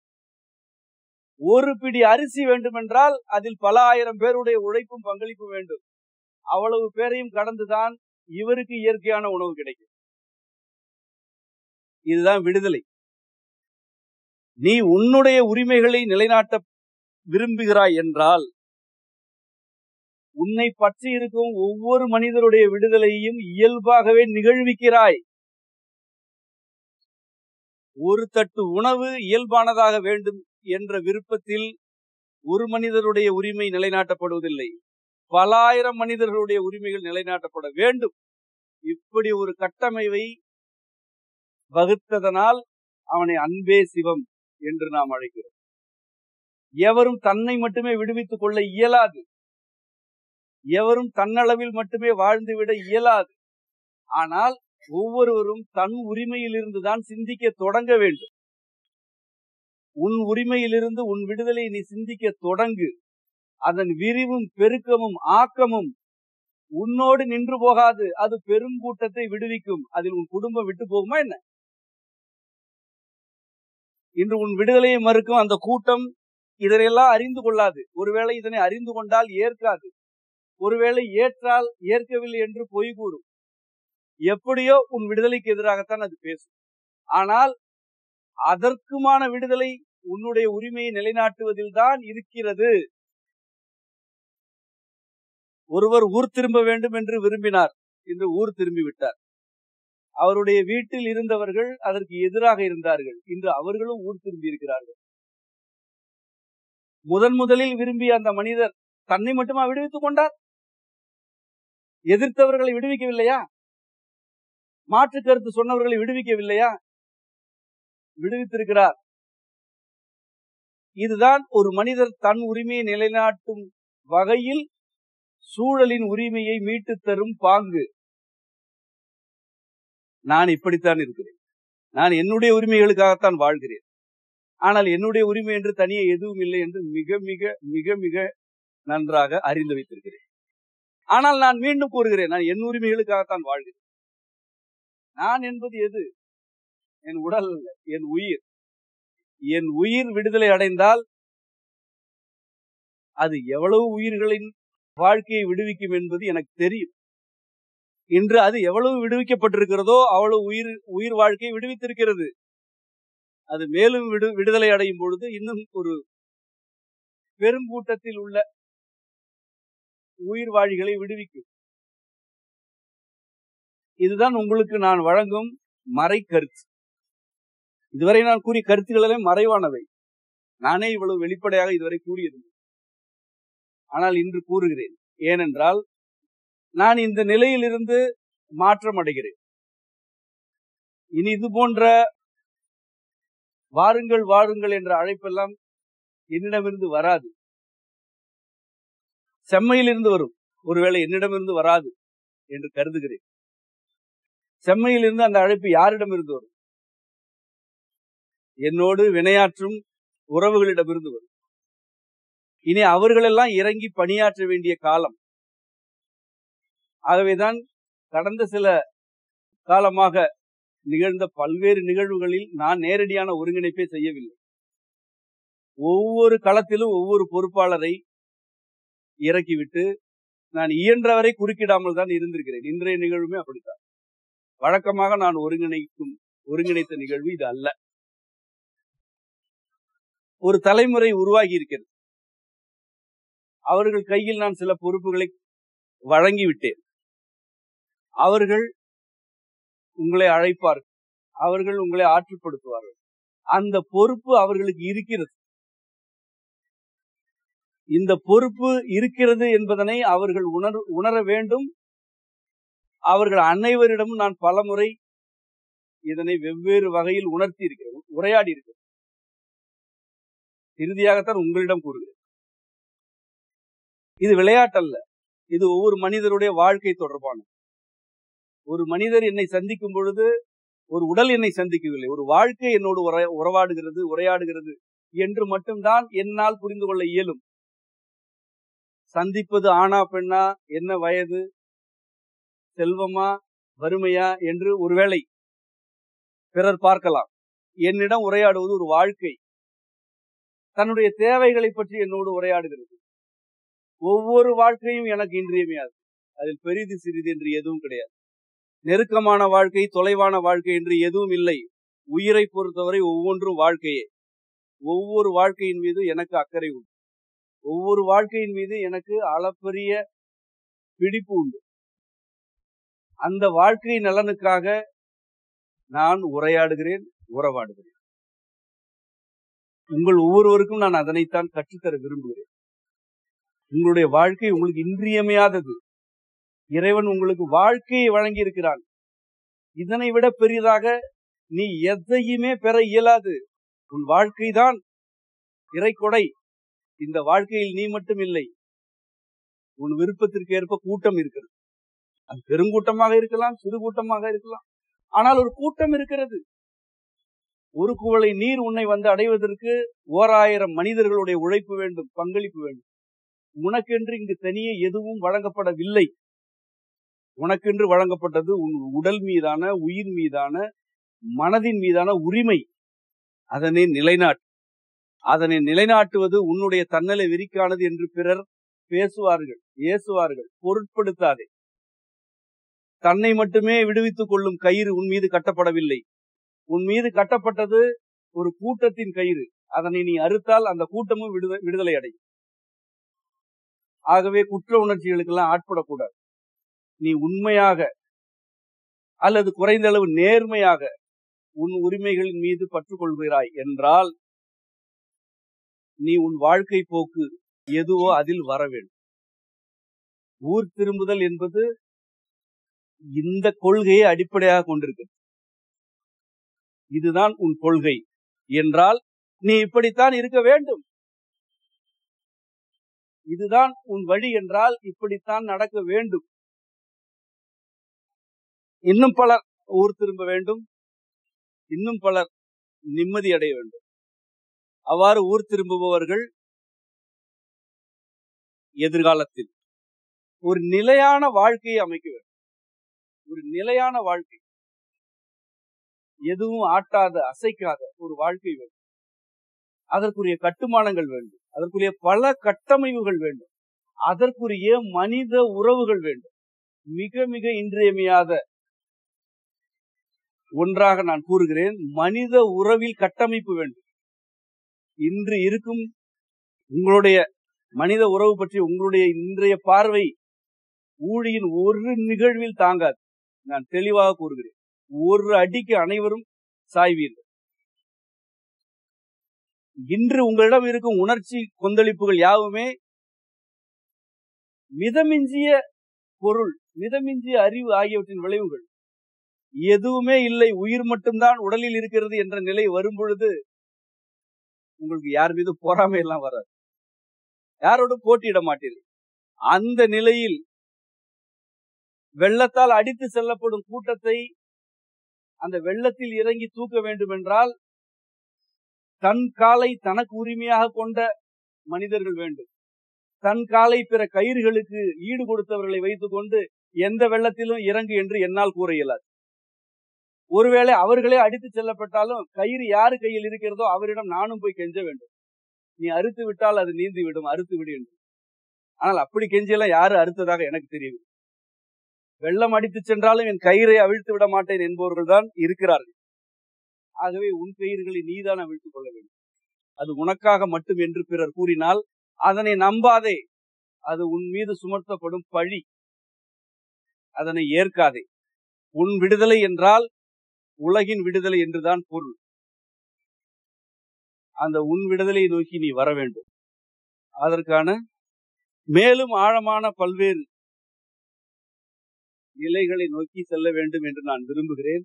ஒரு பிடி அரிசி வேண்டுமென்றால் அதில் பல ஆயிரம் பேருடைய உழைப்பும் பங்களிப்பும் வேண்டும் அவ்வளவு பேரையும் கடந்துதான் இவருக்கு இயற்கையான உணவு கிடைக்கும் இதுதான் விடுதலை நீ உன்னுடைய உரிமைகளை நிலைநாட்ட விரும்புகிறாய் என்றால் உன்னை பற்றி இருக்கும் ஒவ்வொரு மனிதருடைய விடுதலையையும் இயல்பாகவே நிகழ்விக்கிறாய் ஒரு தட்டு உணவு இயல்பானதாக வேண்டும் என்ற விருப்பத்தில் ஒரு மனிதருடைய உரிமை நிலைநாட்டப்படுவதில்லை பல ஆயிரம் மனிதர்களுடைய உரிமைகள் நிலைநாட்டப்பட வேண்டும் இப்படி ஒரு கட்டமைவை வகுத்ததனால் அவனை அன்பே சிவம் என்று நாம் அழைக்கிறோம் எவரும் தன்னை மட்டுமே விடுவித்துக் கொள்ள இயலாது எவரும் தன்னளவில் மட்டுமே வாழ்ந்துவிட இயலாது ஆனால் ஒவ்வொருவரும் தன் உரிமையிலிருந்து தான் சிந்திக்க தொடங்க வேண்டும் உன் உரிமையிலிருந்து உன் விடுதலை நீ சிந்திக்க தொடங்கு அதன் விரிவும் பெருக்கமும் ஆக்கமும் உன்னோடு நின்று போகாது அது பெருங்கூட்டத்தை விடுவிக்கும் அதில் உன் குடும்பம் விட்டு போகுமா என்ன இன்று உன் விடுதலையை மறுக்கும் அந்த கூட்டம் இதனையெல்லாம் அறிந்து கொள்ளாது ஒருவேளை இதனை அறிந்து கொண்டால் ஏற்காது ஒருவேளை ஏற்றால் ஏற்கவில்லை என்று பொய் கூறும் எப்படியோ உன் விடுதலைக்கு எதிராகத்தான் அது பேசும் ஆனால் அதற்குமான விடுதலை உன்னுடைய உரிமையை நிலைநாட்டுவதில் தான் இருக்கிறது ஒருவர் ஊர் திரும்ப வேண்டும் என்று விரும்பினார் இன்று ஊர் திரும்பி விட்டார் அவருடைய வீட்டில் இருந்தவர்கள் அதற்கு எதிராக இருந்தார்கள் இன்று அவர்களும் ஊர் திரும்பி இருக்கிறார்கள் முதன் முதலில் விரும்பிய அந்த மனிதர் தன்னை மட்டுமா விடுவித்துக் கொண்டார் எதிர்த்தவர்களை விடுவிக்கவில்லையா மாற்று கருத்து சொன்னவர்களை விடுவிக்கவில்லையா விடுவித்திருக்கிறார் இதுதான் ஒரு மனிதர் தன் உரிமையை நிலைநாட்டும் வகையில் சூழலின் உரிமையை மீட்டு தரும் பாங்கு நான் இப்படித்தான் இருக்கிறேன் நான் என்னுடைய உரிமைகளுக்காகத்தான் வாழ்கிறேன் ஆனால் என்னுடைய உரிமை என்று தனியே எதுவும் இல்லை என்று மிக மிக மிக மிக நன்றாக அறிந்து வைத்திருக்கிறேன் ஆனால் நான் மீண்டும் கூறுகிறேன் நான் என் உரிமைகளுக்காகத்தான் வாழ்கிறேன் நான் என்பது எது என் உடல் அல்ல என் உயிர் என் உயிர் விடுதலை அடைந்தால் அது எவ்வளவு உயிர்களின் வாழ்க்கையை விடுவிக்கும் என்பது எனக்கு தெரியும் இன்று அது எவ்வளவு விடுவிக்கப்பட்டிருக்கிறதோ அவ்வளவு உயிர் உயிர் வாழ்க்கை விடுவித்திருக்கிறது அது மேலும் விடு விடுதலை அடையும் பொழுது இன்னும் ஒரு பெருங்கூட்டத்தில் உள்ள உயிர் வாழிகளை விடுவிக்கும் இதுதான் உங்களுக்கு நான் வழங்கும் மறை கருத்து இதுவரை நான் கூறிய கருத்துக்களே மறைவானவை நானே இவ்வளவு வெளிப்படையாக இதுவரை கூறியதில்லை ஆனால் இன்று கூறுகிறேன் ஏனென்றால் நான் இந்த நிலையிலிருந்து மாற்றம் அடைகிறேன் இனி இது போன்ற வாருங்கள் வாருங்கள் என்ற அழைப்பெல்லாம் என்னிடமிருந்து வராது செம்மையிலிருந்து வரும் ஒருவேளை என்னிடமிருந்து வராது என்று கருதுகிறேன் செம்மையிலிருந்து அந்த அழைப்பு யாரிடமிருந்து வரும் என்னோடு வினையாற்றும் உறவுகளிடமிருந்து வரும் இனி அவர்களெல்லாம் இறங்கி பணியாற்ற வேண்டிய காலம் ஆகவேதான் கடந்த சில காலமாக நிகழ்ந்த பல்வேறு நிகழ்வுகளில் நான் நேரடியான ஒருங்கிணைப்பே செய்யவில்லை ஒவ்வொரு களத்திலும் ஒவ்வொரு பொறுப்பாளரை இறக்கிவிட்டு நான் இயன்றவரை குறுக்கிடாமல் தான் இருந்திருக்கிறேன் இன்றைய நிகழ்வுமே அப்படித்தான் வழக்கமாக நான் ஒருங்கிணைக்கும் ஒருங்கிணைத்த நிகழ்வு இது அல்ல ஒரு தலைமுறை உருவாகி இருக்கிறது அவர்கள் கையில் நான் சில பொறுப்புகளை வழங்கிவிட்டேன் அவர்கள் உங்களை அழைப்பார்கள் அவர்கள் உங்களை ஆற்றுப்படுத்துவார்கள் அந்த பொறுப்பு அவர்களுக்கு இருக்கிறது இந்த பொறுப்பு இருக்கிறது என்பதனை அவர்கள் உணர் உணர வேண்டும் அவர்கள் அனைவரிடமும் நான் பலமுறை இதனை வெவ்வேறு வகையில் உணர்த்தி இருக்கிறேன் உரையாடி இருக்கிறேன் இறுதியாகத்தான் உங்களிடம் கூறுகிறேன் இது விளையாட்டல்ல இது ஒவ்வொரு மனிதருடைய வாழ்க்கை தொடர்பானது ஒரு மனிதர் என்னை சந்திக்கும் பொழுது ஒரு உடல் என்னை சந்திக்கவில்லை ஒரு வாழ்க்கை என்னோடு உர- உறவாடுகிறது உரையாடுகிறது என்று மட்டும்தான் என்னால் புரிந்து கொள்ள இயலும் சந்திப்பது ஆணா பெண்ணா என்ன வயது செல்வமா வறுமையா என்று ஒருவேளை பிறர் பார்க்கலாம் என்னிடம் உரையாடுவது ஒரு வாழ்க்கை தன்னுடைய தேவைகளை பற்றி என்னோடு உரையாடுகிறது ஒவ்வொரு வாழ்க்கையும் எனக்கு இன்றியமையாது அதில் பெரிது சிறிது என்று எதுவும் கிடையாது நெருக்கமான வாழ்க்கை தொலைவான வாழ்க்கை என்று எதுவும் இல்லை உயிரை பொறுத்தவரை ஒவ்வொன்றும் வாழ்க்கையே ஒவ்வொரு வாழ்க்கையின் மீது எனக்கு அக்கறை உண்டு ஒவ்வொரு வாழ்க்கையின் மீது எனக்கு அளப்பரிய பிடிப்பு உண்டு அந்த வாழ்க்கை நலனுக்காக நான் உரையாடுகிறேன் உறவாடுகிறேன் உங்கள் ஒவ்வொருவருக்கும் நான் அதனைத்தான் கற்றுத்தர விரும்புகிறேன் உங்களுடைய வாழ்க்கை உங்களுக்கு இன்றியமையாதது இறைவன் உங்களுக்கு வாழ்க்கையை வழங்கி இருக்கிறான் இதனை விட பெரிதாக நீ எதையுமே பெற இயலாது உன் வாழ்க்கைதான் இறைக்கொடை இந்த வாழ்க்கையில் நீ மட்டும் இல்லை உன் விருப்பத்திற்கு ஏற்ப கூட்டம் இருக்கிறது அது பெருங்கூட்டமாக இருக்கலாம் சிறு கூட்டமாக இருக்கலாம் ஆனால் ஒரு கூட்டம் இருக்கிறது ஒரு குவளை நீர் உன்னை வந்து அடைவதற்கு ஓர் ஆயிரம் மனிதர்களுடைய உழைப்பு வேண்டும் பங்களிப்பு வேண்டும் உனக்கென்று இங்கு தனியே எதுவும் வழங்கப்படவில்லை உனக்கென்று வழங்கப்பட்டது உன் உடல் மீதான உயிர் மீதான மனதின் மீதான உரிமை அதனை நிலைநாட்டு அதனை நிலைநாட்டுவது உன்னுடைய தன்னலை விரிக்கானது என்று பிறர் பேசுவார்கள் ஏசுவார்கள் பொருட்படுத்தாதே தன்னை மட்டுமே விடுவித்துக் கொள்ளும் கயிறு உன் மீது கட்டப்படவில்லை உன் மீது கட்டப்பட்டது ஒரு கூட்டத்தின் கயிறு அதனை நீ அறுத்தால் அந்த கூட்டமும் விடுத- விடுதலை அடையும் ஆகவே குற்ற உணர்ச்சிகளுக்கெல்லாம் ஆட்படக்கூடாது நீ உண்மையாக அல்லது குறைந்த அளவு நேர்மையாக உன் உரிமைகளின் மீது பற்றுக் கொள்கிறாய் என்றால் நீ உன் வாழ்க்கை போக்கு எதுவோ அதில் வர வேண்டும் ஊர் திரும்புதல் என்பது இந்த கொள்கையை அடிப்படையாக கொண்டிருக்கு இதுதான் உன் கொள்கை என்றால் நீ இப்படித்தான் இருக்க வேண்டும் இதுதான் உன் வழி என்றால் இப்படித்தான் நடக்க வேண்டும் இன்னும் பலர் ஊர் திரும்ப வேண்டும் இன்னும் பலர் நிம்மதி அடைய வேண்டும் அவ்வாறு ஊர் திரும்புபவர்கள் எதிர்காலத்தில் ஒரு நிலையான வாழ்க்கையை அமைக்க வேண்டும் ஒரு நிலையான வாழ்க்கை எதுவும் ஆட்டாத அசைக்காத ஒரு வாழ்க்கை வேண்டும் அதற்குரிய கட்டுமானங்கள் வேண்டும் அதற்குரிய பல கட்டமைப்புகள் வேண்டும் அதற்குரிய மனித உறவுகள் வேண்டும் மிக மிக இன்றியமையாத ஒன்றாக நான் கூறுகிறேன் மனித உறவில் கட்டமைப்பு வேண்டும் இன்று இருக்கும் உங்களுடைய மனித உறவு பற்றி உங்களுடைய இன்றைய பார்வை ஊழியின் ஒரு நிகழ்வில் தாங்காது நான் தெளிவாக கூறுகிறேன் ஒரு அடிக்கு அனைவரும் சாய்வீர்கள் இன்று உங்களிடம் இருக்கும் உணர்ச்சி கொந்தளிப்புகள் யாவுமே மிதமிஞ்சிய பொருள் மிதமிஞ்சிய அறிவு ஆகியவற்றின் விளைவுகள் எதுவுமே இல்லை உயிர் மட்டும்தான் உடலில் இருக்கிறது என்ற நிலை வரும் பொழுது உங்களுக்கு யார் மீது பொறாமை எல்லாம் வராது யாரோடும் போட்டியிட மாட்டீர்கள் அந்த நிலையில் வெள்ளத்தால் அடித்து செல்லப்படும் கூட்டத்தை அந்த வெள்ளத்தில் இறங்கி தூக்க வேண்டும் என்றால் தன் காலை தனக்கு உரிமையாக கொண்ட மனிதர்கள் வேண்டும் தன் காலை பிற கயிறுகளுக்கு ஈடு கொடுத்தவர்களை வைத்துக் கொண்டு எந்த வெள்ளத்திலும் இறங்கு என்று என்னால் கூற இயலாது ஒருவேளை அவர்களே அடித்து செல்லப்பட்டாலும் கயிறு யாரு கையில் இருக்கிறதோ அவரிடம் நானும் போய் கெஞ்ச வேண்டும் நீ அறுத்து விட்டால் அது நீந்தி விடும் அறுத்து விடு என்று ஆனால் அப்படி கெஞ்சியெல்லாம் யாரு அறுத்ததாக எனக்கு தெரியும் வெள்ளம் அடித்து சென்றாலும் என் கயிறை அவிழ்த்து விட மாட்டேன் என்பவர்கள் தான் இருக்கிறார்கள் ஆகவே உன் கயிறுகளை நீதான் அவிழ்த்துக் கொள்ள வேண்டும் அது உனக்காக மட்டும் என்று பிறர் கூறினால் அதனை நம்பாதே அது உன் மீது சுமத்தப்படும் பழி அதனை ஏற்காதே உன் விடுதலை என்றால் உலகின் விடுதலை என்றுதான் பொருள் அந்த உன் விடுதலையை நோக்கி நீ வர வேண்டும் அதற்கான மேலும் ஆழமான பல்வேறு நிலைகளை நோக்கி செல்ல வேண்டும் என்று நான் விரும்புகிறேன்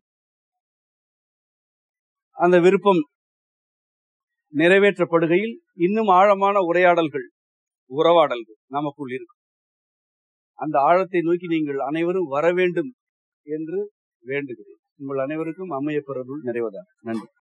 அந்த விருப்பம் நிறைவேற்றப்படுகையில் இன்னும் ஆழமான உரையாடல்கள் உறவாடல்கள் நமக்குள் இருக்கும் அந்த ஆழத்தை நோக்கி நீங்கள் அனைவரும் வர வேண்டும் என்று வேண்டுகிறேன் உங்கள் அனைவருக்கும் அம்மையப்பொருள் நிறைவதாக நன்றி